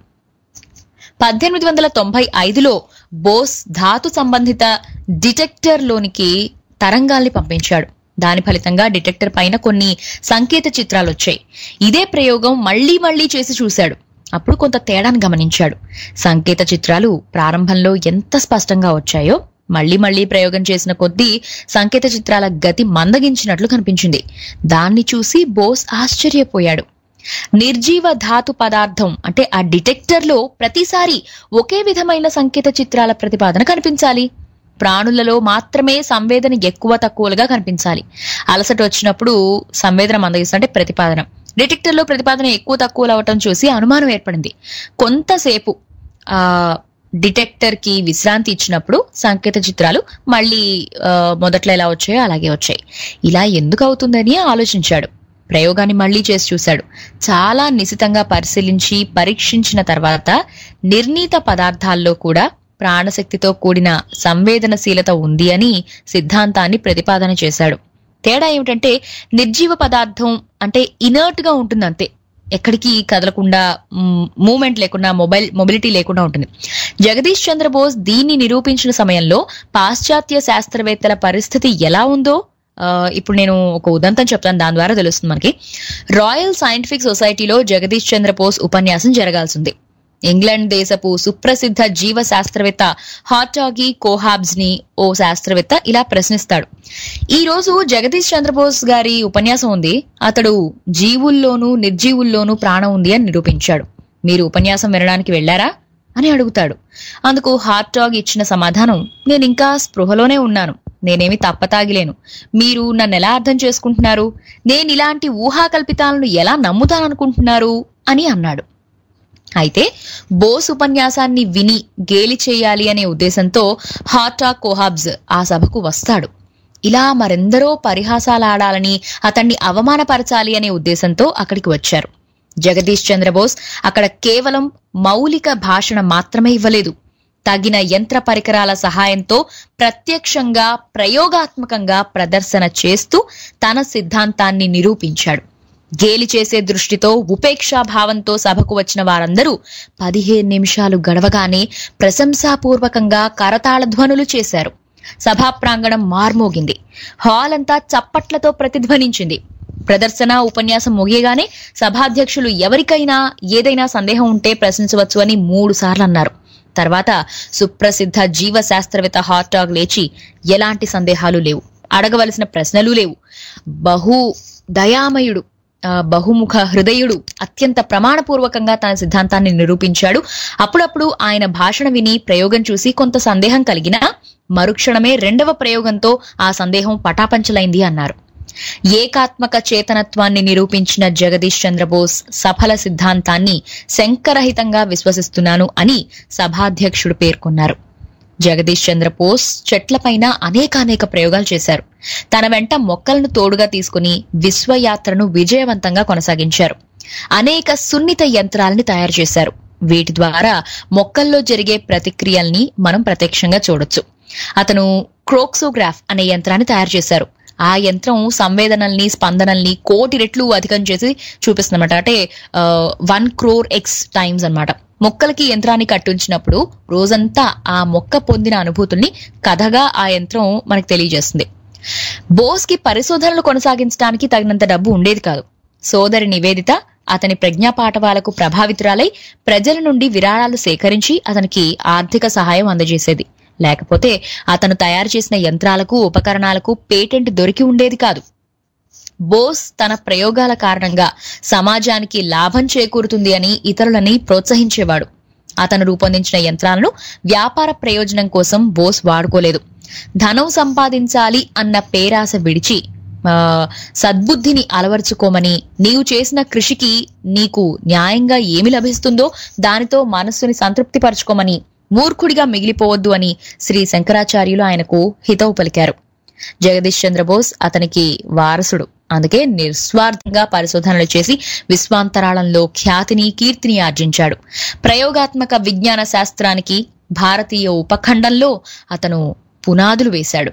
పద్దెనిమిది వందల తొంభై ఐదులో బోస్ ధాతు సంబంధిత డిటెక్టర్ లోనికి తరంగాల్ని పంపించాడు దాని ఫలితంగా డిటెక్టర్ పైన కొన్ని సంకేత చిత్రాలు వచ్చాయి ఇదే ప్రయోగం మళ్లీ మళ్లీ చేసి చూశాడు అప్పుడు కొంత తేడాను గమనించాడు సంకేత చిత్రాలు ప్రారంభంలో ఎంత స్పష్టంగా వచ్చాయో మళ్లీ మళ్లీ ప్రయోగం చేసిన కొద్దీ సంకేత చిత్రాల గతి మందగించినట్లు కనిపించింది దాన్ని చూసి బోస్ ఆశ్చర్యపోయాడు నిర్జీవ ధాతు పదార్థం అంటే ఆ డిటెక్టర్ లో ప్రతిసారి ఒకే విధమైన సంకేత చిత్రాల ప్రతిపాదన కనిపించాలి ప్రాణులలో మాత్రమే సంవేదన ఎక్కువ తక్కువలుగా కనిపించాలి అలసట వచ్చినప్పుడు సంవేదన మందగిస్తుంది అంటే ప్రతిపాదన డిటెక్టర్ లో ప్రతిపాదన ఎక్కువ తక్కువలు అవటం చూసి అనుమానం ఏర్పడింది కొంతసేపు ఆ డిటెక్టర్ కి విశ్రాంతి ఇచ్చినప్పుడు సంకేత చిత్రాలు మళ్ళీ ఆ, మొదట్లో ఎలా వచ్చాయో అలాగే వచ్చాయి ఇలా ఎందుకు అవుతుందని ఆలోచించాడు ప్రయోగాన్ని మళ్లీ చేసి చూశాడు చాలా నిశితంగా పరిశీలించి పరీక్షించిన తర్వాత నిర్ణీత పదార్థాల్లో కూడా ప్రాణశక్తితో కూడిన సంవేదనశీలత ఉంది అని సిద్ధాంతాన్ని ప్రతిపాదన చేశాడు తేడా ఏమిటంటే నిర్జీవ పదార్థం అంటే ఇనర్ట్ గా ఉంటుంది అంతే ఎక్కడికి కదలకుండా మూమెంట్ లేకుండా మొబైల్ మొబిలిటీ లేకుండా ఉంటుంది జగదీష్ చంద్రబోస్ దీన్ని నిరూపించిన సమయంలో పాశ్చాత్య శాస్త్రవేత్తల పరిస్థితి ఎలా ఉందో ఆ, ఇప్పుడు నేను ఒక ఉదంతం చెప్తాను దాని ద్వారా తెలుస్తుంది మనకి రాయల్ సైంటిఫిక్ సొసైటీలో జగదీష్ చంద్రబోస్ ఉపన్యాసం జరగాల్సింది ఇంగ్లాండ్ దేశపు సుప్రసిద్ధ జీవ శాస్త్రవేత్త హాటాగి కోహాబ్స్ ని ఓ శాస్త్రవేత్త ఇలా ప్రశ్నిస్తాడు ఈ రోజు జగదీష్ చంద్రబోస్ గారి ఉపన్యాసం ఉంది అతడు జీవుల్లోనూ నిర్జీవుల్లోనూ ప్రాణం ఉంది అని నిరూపించాడు మీరు ఉపన్యాసం వినడానికి వెళ్లారా అని అడుగుతాడు అందుకు హాట్ టాగ్ ఇచ్చిన సమాధానం నేను ఇంకా స్పృహలోనే ఉన్నాను నేనేమి తప్పతాగిలేను మీరు నన్ను ఎలా అర్థం చేసుకుంటున్నారు నేను ఇలాంటి ఊహాకల్పితాలను ఎలా నమ్ముతాననుకుంటున్నారు అని అన్నాడు అయితే బోస్ ఉపన్యాసాన్ని విని గేలి చేయాలి అనే ఉద్దేశంతో హాటా కోహాబ్స్ ఆ సభకు వస్తాడు ఇలా మరెందరో పరిహాసాలాడాలని అతన్ని అవమానపరచాలి అనే ఉద్దేశంతో అక్కడికి వచ్చారు జగదీష్ చంద్రబోస్ అక్కడ కేవలం మౌలిక భాషణ మాత్రమే ఇవ్వలేదు తగిన యంత్ర పరికరాల సహాయంతో ప్రత్యక్షంగా ప్రయోగాత్మకంగా ప్రదర్శన చేస్తూ తన సిద్ధాంతాన్ని నిరూపించాడు గేలి చేసే దృష్టితో ఉపేక్షా భావంతో సభకు వచ్చిన వారందరూ పదిహేను నిమిషాలు గడవగానే ప్రశంసాపూర్వకంగా కరతాళ ధ్వనులు చేశారు సభా ప్రాంగణం మార్మోగింది హాల్ అంతా చప్పట్లతో ప్రతిధ్వనించింది ప్రదర్శన ఉపన్యాసం ముగియగానే సభాధ్యక్షులు ఎవరికైనా ఏదైనా సందేహం ఉంటే ప్రశ్నించవచ్చు అని మూడు సార్లు అన్నారు తర్వాత సుప్రసిద్ధ జీవ శాస్త్రవేత్త హాట్ టాగ్ లేచి ఎలాంటి సందేహాలు లేవు అడగవలసిన ప్రశ్నలు లేవు బహు దయామయుడు ఆ, బహుముఖ హృదయుడు అత్యంత ప్రమాణపూర్వకంగా తన సిద్ధాంతాన్ని నిరూపించాడు అప్పుడప్పుడు ఆయన భాషణ విని ప్రయోగం చూసి కొంత సందేహం కలిగినా మరుక్షణమే రెండవ ప్రయోగంతో ఆ సందేహం పటాపంచలైంది అన్నారు ఏకాత్మక చేతనత్వాన్ని నిరూపించిన జగదీష్ చంద్రబోస్ సఫల సిద్ధాంతాన్ని శంకరహితంగా విశ్వసిస్తున్నాను అని సభాధ్యక్షుడు పేర్కొన్నారు జగదీష్ చంద్ర బోస్ చెట్లపైన అనేకానేక ప్రయోగాలు చేశారు తన వెంట మొక్కలను తోడుగా తీసుకుని విశ్వయాత్రను విజయవంతంగా కొనసాగించారు అనేక సున్నిత యంత్రాలని తయారు చేశారు వీటి ద్వారా మొక్కల్లో జరిగే ప్రతిక్రియల్ని మనం ప్రత్యక్షంగా చూడొచ్చు అతను క్రోక్సోగ్రాఫ్ అనే యంత్రాన్ని తయారు చేశారు ఆ యంత్రం సంవేదనల్ని స్పందనల్ని కోటి రెట్లు అధికం చేసి చూపిస్తుందన్నమాట అంటే వన్ క్రోర్ ఎక్స్ టైమ్స్ అన్నమాట మొక్కలకి యంత్రాన్ని కట్టించినప్పుడు రోజంతా ఆ మొక్క పొందిన అనుభూతుల్ని కథగా ఆ యంత్రం మనకు తెలియజేస్తుంది బోస్ కి పరిశోధనలు కొనసాగించడానికి తగినంత డబ్బు ఉండేది కాదు సోదరి నివేదిత అతని ప్రజ్ఞా పాఠవాలకు ప్రభావితురాలై ప్రజల నుండి విరాళాలు సేకరించి అతనికి ఆర్థిక సహాయం అందజేసేది లేకపోతే అతను తయారు చేసిన యంత్రాలకు ఉపకరణాలకు పేటెంట్ దొరికి ఉండేది కాదు బోస్ తన ప్రయోగాల కారణంగా సమాజానికి లాభం చేకూరుతుంది అని ఇతరులని ప్రోత్సహించేవాడు అతను రూపొందించిన యంత్రాలను వ్యాపార ప్రయోజనం కోసం బోస్ వాడుకోలేదు ధనం సంపాదించాలి అన్న పేరాస విడిచి ఆ, సద్బుద్ధిని అలవర్చుకోమని నీవు చేసిన కృషికి నీకు న్యాయంగా ఏమి లభిస్తుందో దానితో మనస్సుని సంతృప్తిపరచుకోమని మూర్ఖుడిగా మిగిలిపోవద్దు అని శ్రీ శంకరాచార్యులు ఆయనకు హితవు పలికారు జగదీష్ చంద్రబోస్ అతనికి వారసుడు అందుకే నిస్వార్థంగా పరిశోధనలు చేసి విశ్వాంతరాళంలో ఖ్యాతిని కీర్తిని ఆర్జించాడు ప్రయోగాత్మక విజ్ఞాన శాస్త్రానికి భారతీయ ఉపఖండంలో అతను పునాదులు వేశాడు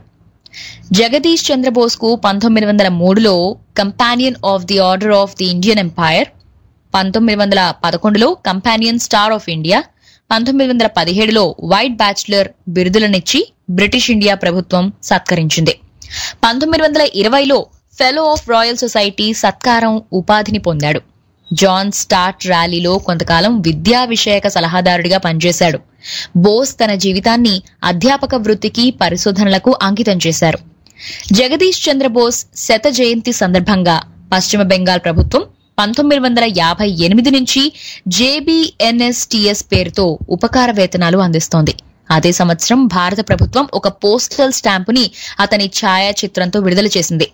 జగదీష్ చంద్రబోస్ కు పంతొమ్మిది వందల మూడులో companion of the order of the Indian empire పంతొమ్మిది వందల పదకొండులో కంపానియన్ స్టార్ ఆఫ్ ఇండియా పంతొమ్మిది వందల పదిహేడులో వైట్ బ్యాచులర్ బిరుదులనిచ్చి బ్రిటిష్ ఇండియా ప్రభుత్వం సత్కరించింది పంతొమ్మిది వందల ఇరవైలో ఫెలో ఆఫ్ రాయల్ సొసైటీ సత్కారం ఉపాధిని పొందాడు జాన్ స్టార్ట్ ర్యాలీలో కొంతకాలం విద్యా విషయక సలహాదారుడిగా పనిచేశాడు బోస్ తన జీవితాన్ని అధ్యాపక వృత్తికి పరిశోధనలకు అంకితం చేశారు జగదీష్ చంద్రబోస్ శత జయంతి సందర్భంగా పశ్చిమ బెంగాల్ ప్రభుత్వం పంతొమ్మిది వందల యాభై ఎనిమిది నుంచి జేబీఎన్ఎస్టీఎస్ పేరుతో ఉపకార వేతనాలు అందిస్తోంది అదే సంవత్సరం భారత ప్రభుత్వం ఒక పోస్టల్ స్టాంపుని అతని ఛాయాచిత్రంతో విడుదల చేసింది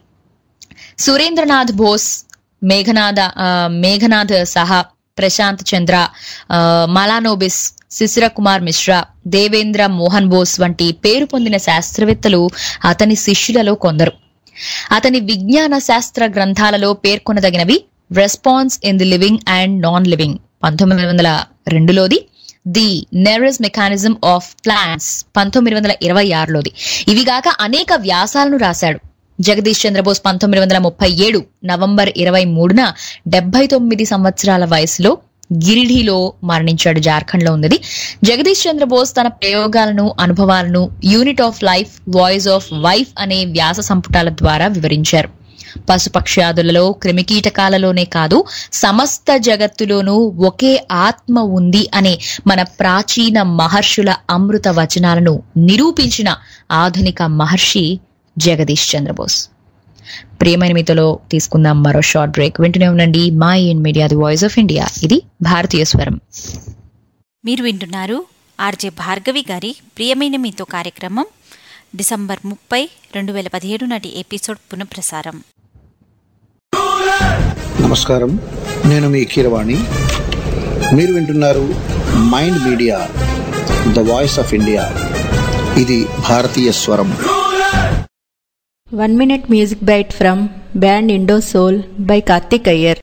సురేంద్రనాథ్ బోస్ మేఘనాథ ఆ, మేఘనాథ్ సహా ప్రశాంత్ చంద్ర ఆ, మలానోబిస్ శిశిర కుమార్ మిశ్రా దేవేంద్ర మోహన్ బోస్ వంటి పేరు పొందిన శాస్త్రవేత్తలు అతని శిష్యులలో కొందరు అతని విజ్ఞాన శాస్త్ర గ్రంథాలలో పేర్కొనదగినవి response in the living and non living పంతొమ్మిది వందల రెండులోది the nervous mechanism of plants పంతొమ్మిది వందల ఇరవై ఆరులోది ఇవిగాక అనేక వ్యాసాలను రాశాడు జగదీష్ చంద్రబోస్ పంతొమ్మిది వందల ముప్పై ఏడు నవంబర్ ఇరవై మూడున డెబ్బై తొమ్మిది సంవత్సరాల వయసులో గిరిఢీలో మరణించాడు జార్ఖండ్ లో ఉన్నది జగదీష్ చంద్రబోస్ తన ప్రయోగాలను అనుభవాలను unit of life voice of wife అనే వ్యాస సంపుటాల ద్వారా వివరించారు పశుపక్ష్యాదులలో క్రిమికీటకాలలోనే కాదు సమస్త జగత్తులోనూ ఒకే ఆత్మ ఉంది అనే మన ప్రాచీన మహర్షుల అమృత వచనాలను నిరూపించిన ఆధునిక మహర్షి జగదీష్ చంద్రబోస్ ప్రియమైన మీతలో తీసుకుందాం మరో షార్ట్ బ్రేక్ వింటూనే ఉండండి Mind Media the voice of India ఇది భారతీయ స్వరం మీరు వింటున్నారు ఆర్జే భార్గవి గారి ప్రియమైన మీతో కార్యక్రమం డిసెంబర్ ముప్పై రెండు వేల పదిహేడు నాటి ఎపిసోడ్ పునఃప్రసారం నమస్కారం నేను మీ కీరవాణి మీరు వింటున్నారు Mind Media the voice of India ఇది భారతీయ స్వరం One minute music bite from band Indo Soul by Karthik Iyer.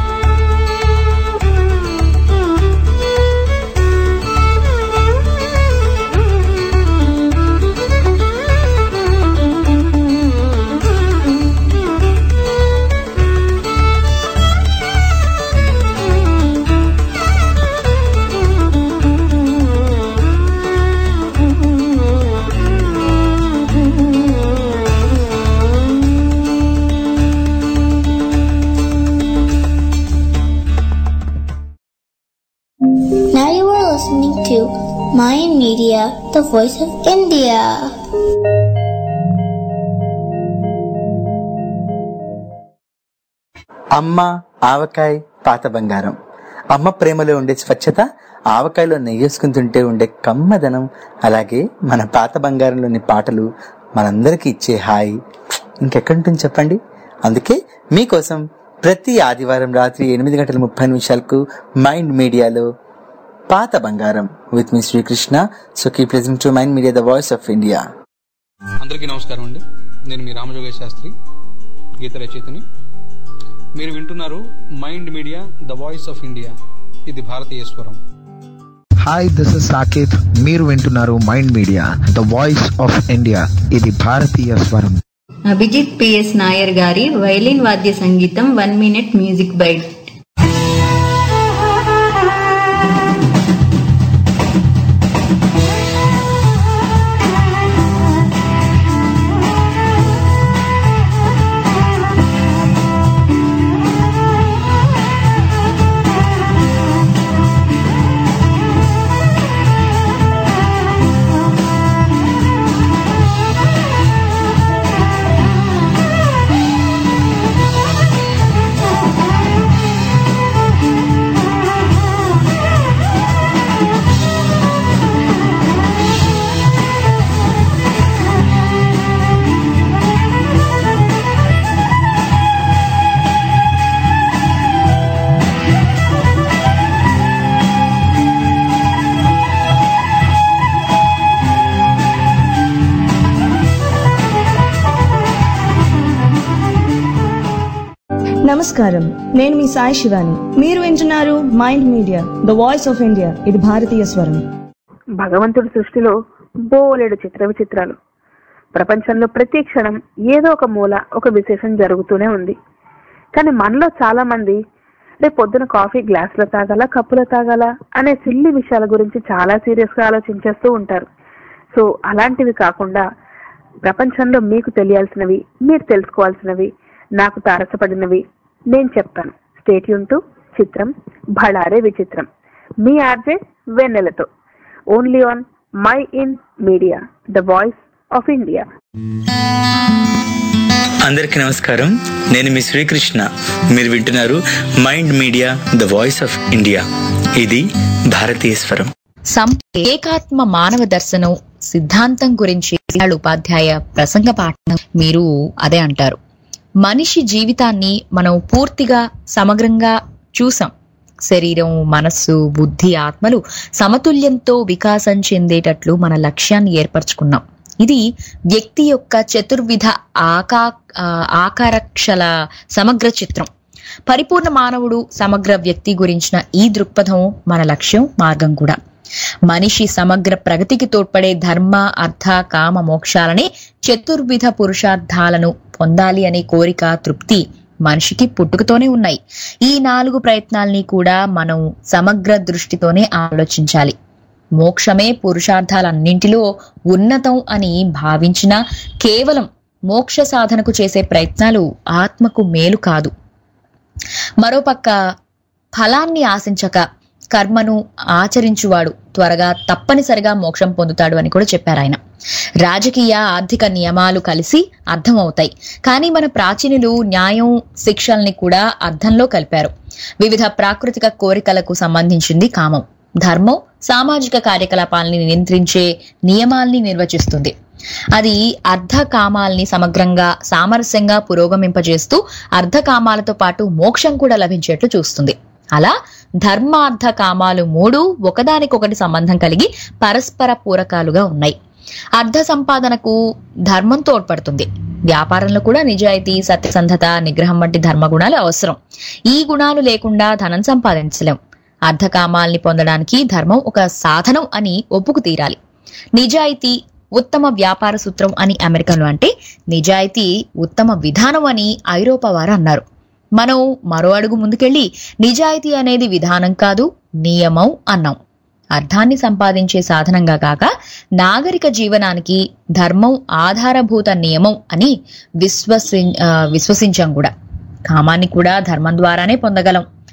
Thank you. Now you are listening to Mayan Media, the voice of India. అమ్మ ఆవకాయ పాత బంగారం అమ్మ ప్రేమలో ఉండే స్వచ్ఛత ఆవకాయలో నెయ్యేసుకుని తింటే ఉండే కమ్మదనం అలాగే మన పాత బంగారంలోని పాటలు మనందరికీ ఇచ్చే హాయి ఇంకెక్కడుంటుంది చెప్పండి అందుకే మీకోసం ప్రతి ఆదివారం రాత్రి ఎనిమిది గంటల ముప్పై నిమిషాలకు మైండ్ మీడియాలో పాత బంగారం విత్ మీ Srikrishna so keep listening to Mind Media the voice of India అందరికీ నమస్కారం అండి నేను మీ రామజోగేశ్ శాస్త్రి గీత రచయితని మీరు వింటున్నారు Mind Media the voice of India ఇది భారతీయ స్వరం హాయ్ దిస్ ఇస్ సాకేత్ మీరు వింటున్నారు Mind Media the voice of India ఇది భారతీయ స్వరం అభిజిత్ పిఎస్ నాయర్ గారి వైలిన్ వాద్య సంగీతం వన్ మినిట్ మ్యూజిక్ బైట్ నమస్కారం నేను మీ సాయి శివాని మీరు వింటున్నారు Mind Media the voice of India ఇది భారతీయ స్వరం భగవంతుడి సృష్టిలో బోలెడు చిత్ర విచిత్రాలు ప్రపంచంలో ప్రతి క్షణం ఏదో ఒక మూల ఒక విశేషం జరుగుతూనే ఉంది కానీ మనలో చాలా మంది రేపు పొద్దున కాఫీ గ్లాసులో తాగాల కప్పులో తాగాల అనే సిల్లి విషయాల గురించి చాలా సీరియస్ గా ఆలోచించేస్తూ ఉంటారు సో అలాంటివి కాకుండా ప్రపంచంలో మీకు తెలియాల్సినవి మీరు తెలుసుకోవాల్సినవి నాకు తారసపడినవి నేను చెప్తాను స్టేట్ టు చిత్రం భళారే విచిత్రం మీ ఆర్జే వెన్నెలతో only on Mind Media the voice of India అందరికీ నమస్కారం నేను మీ శ్రీకృష్ణ మీరు వింటున్నారు Mind Media the voice of India ఇది భారతీయ స్వరం సం ఏకాత్మ మానవ దర్శనం సిద్ధాంతం గురించి ఇవాళ ఉపాధ్యాయ ప్రసంగ పాఠం మీరు అదే అంటారు మనిషి జీవితాన్ని మనం పూర్తిగా సమగ్రంగా చూసాం శరీరం మనస్సు బుద్ధి ఆత్మలు సమతుల్యంతో వికాసం చెందేటట్లు మన లక్ష్యాన్ని ఏర్పరచుకున్నాం ఇది వ్యక్తి యొక్క చతుర్విధ ఆకా ఆ, ఆకారక్షల సమగ్ర చిత్రం పరిపూర్ణ మానవుడు సమగ్ర వ్యక్తి గురించిన ఈ దృక్పథం మన లక్ష్యం మార్గం కూడా మనిషి సమగ్ర ప్రగతికి తోడ్పడే ధర్మ అర్థ కామ మోక్షాలనే చతుర్విధ పురుషార్థాలను పొందాలి అనే కోరిక తృప్తి మనిషికి పుట్టుకతోనే ఉన్నాయి ఈ నాలుగు ప్రయత్నాల్ని కూడా మనం సమగ్ర దృష్టితోనే ఆలోచించాలి మోక్షమే పురుషార్థాలన్నింటిలో ఉన్నతం అని భావించినా కేవలం మోక్ష సాధనకు చేసే ప్రయత్నాలు ఆత్మకు మేలు కాదు మరోపక్క ఫలాన్ని ఆశించక కర్మను ఆచరించువాడు త్వరగా తప్పనిసరిగా మోక్షం పొందుతాడు అని కూడా చెప్పారు ఆయన రాజకీయ ఆర్థిక నియమాలు కలిసి అర్థమవుతాయి కానీ మన ప్రాచీనులు న్యాయం శిక్షల్ని కూడా అర్థంలో కలిపారు వివిధ ప్రాకృతిక కోరికలకు సంబంధించింది కామం ధర్మం సామాజిక కార్యకలాపాలని నియంత్రించే నియమాల్ని నిర్వచిస్తుంది అది అర్ధ కామాల్ని సమగ్రంగా సామరస్యంగా పురోగమింపజేస్తూ అర్ధ కామాలతో పాటు మోక్షం కూడా లభించేట్లు చూస్తుంది అలా ధర్మార్థ కామాలు మూడు ఒకదానికొకటి సంబంధం కలిగి పరస్పర పూరకాలుగా ఉన్నాయి అర్ధ సంపాదనకు ధర్మం తోడ్పడుతుంది వ్యాపారంలో కూడా నిజాయితీ సత్యసంధత నిగ్రహం వంటి ధర్మ గుణాలు అవసరం ఈ గుణాలు లేకుండా ధనం సంపాదించలేం అర్ధకామాల్ని పొందడానికి ధర్మం ఒక సాధనం అని ఒప్పుకు తీరాలి నిజాయితీ ఉత్తమ వ్యాపార సూత్రం అని అమెరికన్లు అంటే నిజాయితీ ఉత్తమ విధానం అని ఐరోపా వారు అన్నారు మనం మరో అడుగు ముందుకెళ్ళి నిజాయితీ అనేది విధానం కాదు నియమం అన్నాం అర్థాన్ని సంపాదించే సాధనంగా కాక నాగరిక జీవనానికి ధర్మం ఆధారభూత నియమం అని విశ్వసి ఆ, విశ్వసించాం కూడా కామాన్ని కూడా ధర్మం ద్వారానే పొందగలం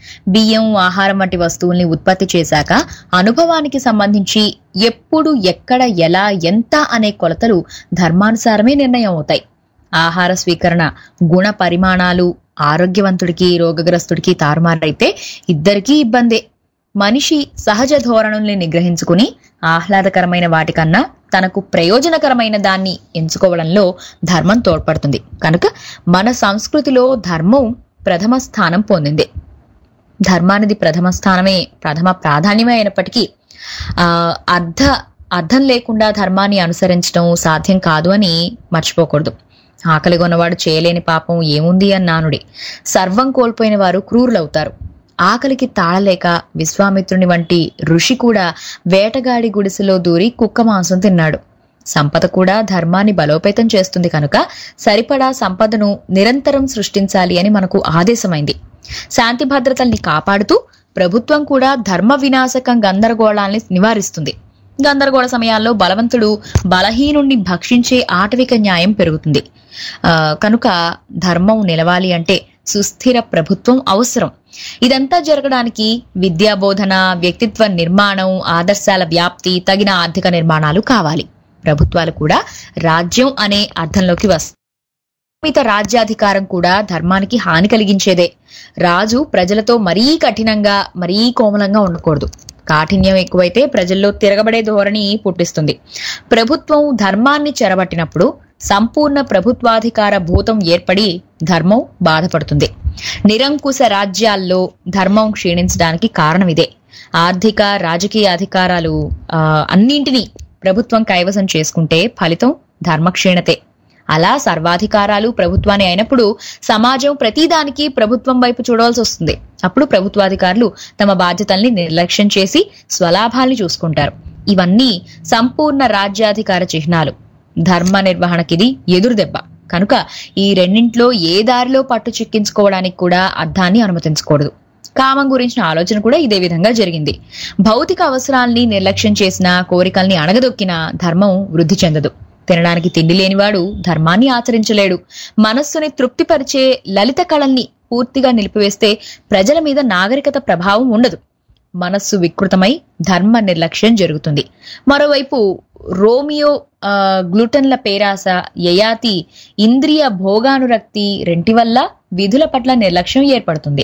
బియ్యం ఆహారం వంటి వస్తువుల్ని ఉత్పత్తి చేశాక అనుభవానికి సంబంధించి ఎప్పుడు ఎక్కడ ఎలా ఎంత అనే కొలతలు ధర్మానుసారమే నిర్ణయం అవుతాయి ఆహార స్వీకరణ గుణ పరిమాణాలు ఆరోగ్యవంతుడికి రోగగ్రస్తుడికి తారుమారైతే ఇద్దరికీ ఇబ్బందే మనిషి సహజ ధోరణుల్ని నిగ్రహించుకుని ఆహ్లాదకరమైన వాటికన్నా తనకు ప్రయోజనకరమైన దాన్ని ఎంచుకోవడంలో ధర్మం తోడ్పడుతుంది కనుక మన సంస్కృతిలో ధర్మం ప్రథమ స్థానం పొందింది ధర్మానిది ప్రథమ స్థానమే ప్రథమ ప్రాధాన్యమే అయినప్పటికీ ఆ అర్ధ అర్థం లేకుండా ధర్మాన్ని అనుసరించడం సాధ్యం కాదు అని మర్చిపోకూడదు ఆకలి కొన్నవాడు చేయలేని పాపం ఏముంది అన్నానుడి సర్వం కోల్పోయిన వారు క్రూరులవుతారు ఆకలికి తాళలేక విశ్వామిత్రుని వంటి ఋషి కూడా వేటగాడి గుడిసెలో దూరి కుక్క మాంసం తిన్నాడు సంపద కూడా ధర్మాన్ని బలోపేతం చేస్తుంది కనుక సరిపడా సంపదను నిరంతరం సృష్టించాలి అని మనకు ఆదేశమైంది శాంతి భద్రతల్ని కాపాడుతూ ప్రభుత్వం కూడా ధర్మ వినాశకం గందరగోళాల్ని నివారిస్తుంది గందరగోళ సమయాల్లో బలవంతుడు బలహీనుణ్ణి భక్షించే ఆటవిక న్యాయం పెరుగుతుంది ఆ, కనుక ధర్మం నిలవాలి అంటే సుస్థిర ప్రభుత్వం అవసరం ఇదంతా జరగడానికి విద్యా బోధన వ్యక్తిత్వ నిర్మాణం ఆదర్శాల వ్యాప్తి తగిన ఆర్థిక నిర్మాణాలు కావాలి ప్రభుత్వాలు కూడా రాజ్యం అనే అర్థంలోకి వస్తాయి మిత రాజ్యాధికారం కూడా ధర్మానికి హాని కలిగించేదే రాజు ప్రజలతో మరీ కఠినంగా మరీ కోమలంగా ఉండకూడదు కాఠిన్యం ఎక్కువైతే ప్రజల్లో తిరగబడే ధోరణి పుట్టిస్తుంది ప్రభుత్వం ధర్మాన్ని చెరబట్టినప్పుడు సంపూర్ణ ప్రభుత్వాధికార భూతం ఏర్పడి ధర్మం బాధపడుతుంది నిరంకుశ రాజ్యాల్లో ధర్మం క్షీణించడానికి కారణం ఇదే ఆర్థిక రాజకీయ అధికారాలు ఆ, అన్నింటినీ ప్రభుత్వం కైవసం చేసుకుంటే ఫలితం ధర్మక్షీణతే అలా సర్వాధికారాలు ప్రభుత్వాన్ని అయినప్పుడు సమాజం ప్రతిదానికి ప్రభుత్వం వైపు చూడవలసి వస్తుంది అప్పుడు ప్రభుత్వాధికారులు తమ బాధ్యతల్ని నిర్లక్ష్యం చేసి స్వలాభాల్ని చూసుకుంటారు ఇవన్నీ సంపూర్ణ రాజ్యాధికార చిహ్నాలు ధర్మ నిర్వహణకిది ఎదురు దెబ్బ కనుక ఈ రెండింట్లో ఏ దారిలో పట్టు చిక్కించుకోవడానికి కూడా అర్థాన్ని అనుమతించకూడదు కామం గురించిన ఆలోచన కూడా ఇదే విధంగా జరిగింది భౌతిక అవసరాల్ని నిర్లక్ష్యం చేసిన కోరికల్ని అణగదొక్కిన ధర్మం వృద్ధి చెందదు తినడానికి తిండి లేనివాడు ధర్మాన్ని ఆచరించలేడు మనస్సుని తృప్తిపరిచే లలిత కళల్ని పూర్తిగా నిలిపివేస్తే ప్రజల మీద నాగరికత ప్రభావం ఉండదు మనస్సు వికృతమై ధర్మ నిర్లక్ష్యం జరుగుతుంది మరోవైపు రోమియో ఆ, గ్లూటన్ల పేరాస యయాతి ఇంద్రియ భోగానురక్తి రెంటి వల్ల విధుల పట్ల నిర్లక్ష్యం ఏర్పడుతుంది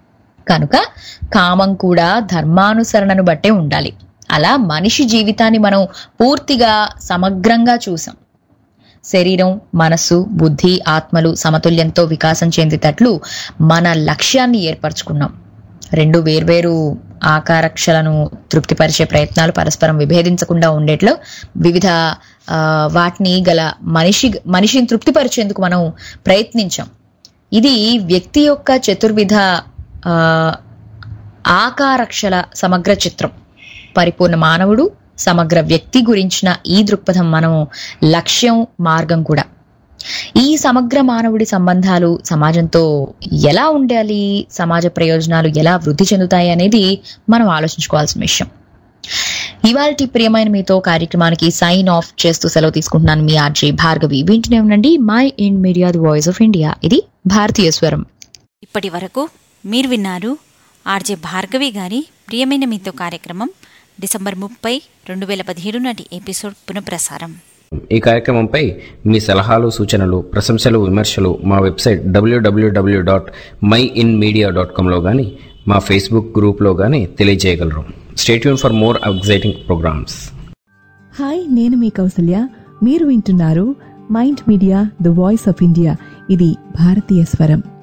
కనుక కామం కూడా ధర్మానుసరణను బట్టే ఉండాలి అలా మనిషి జీవితాన్ని మనం పూర్తిగా సమగ్రంగా చూసాం శరీరం మనస్సు బుద్ధి ఆత్మలు సమతుల్యంతో వికాసం చెందేటట్లు మన లక్ష్యాన్ని ఏర్పరచుకున్నాం రెండు వేర్వేరు ఆకారక్షలను తృప్తిపరిచే ప్రయత్నాలు పరస్పరం విభేదించకుండా ఉండేట్లో వివిధ ఆ, వాటిని గల మనిషి మనిషిని తృప్తిపరిచేందుకు మనం ప్రయత్నించాం ఇది వ్యక్తి యొక్క చతుర్విధ ఆ, ఆకారక్షల సమగ్ర చిత్రం పరిపూర్ణ మానవుడు సమగ్ర వ్యక్తి గురించిన ఈ దృక్పథం మనం లక్ష్యం మార్గం కూడా ఈ సమగ్ర మానవుడి సంబంధాలు సమాజంతో ఎలా ఉండాలి సమాజ ప్రయోజనాలు ఎలా వృద్ధి చెందుతాయి అనేది మనం ఆలోచించుకోవాల్సిన విషయం ఇవాళ ప్రియమైన మీతో కార్యక్రమానికి సైన్ ఆఫ్ చేస్తూ సెలవు తీసుకుంటున్నాను మీ ఆర్జే భార్గవి వింటూనే ఉండండి Mind Media the voice of India ఇది భారతీయ స్వరం ఇప్పటి వరకు మీరు విన్నారు ఆర్జే భార్గవి గారి ప్రియమైన మీతో కార్యక్రమం డిసెంబర్ ముప్పై రెండు వేల పదిహేడు నాటి ఎపిసోడ్ పునఃప్రసారం ఈ కార్యక్రమంపై మీ సలహాలు సూచనలు ప్రశంసలు విమర్శలు మా website WWW dot Mind Media dot కామ్లో కానీ మా ఫేస్బుక్ గ్రూప్లో కానీ తెలియజేయగలరు stay tuned for more exciting programmes hi నేను మీ కౌసల్య మీరు వింటున్నారు Mind Media the voice of India ఇది భారతీయ స్వరం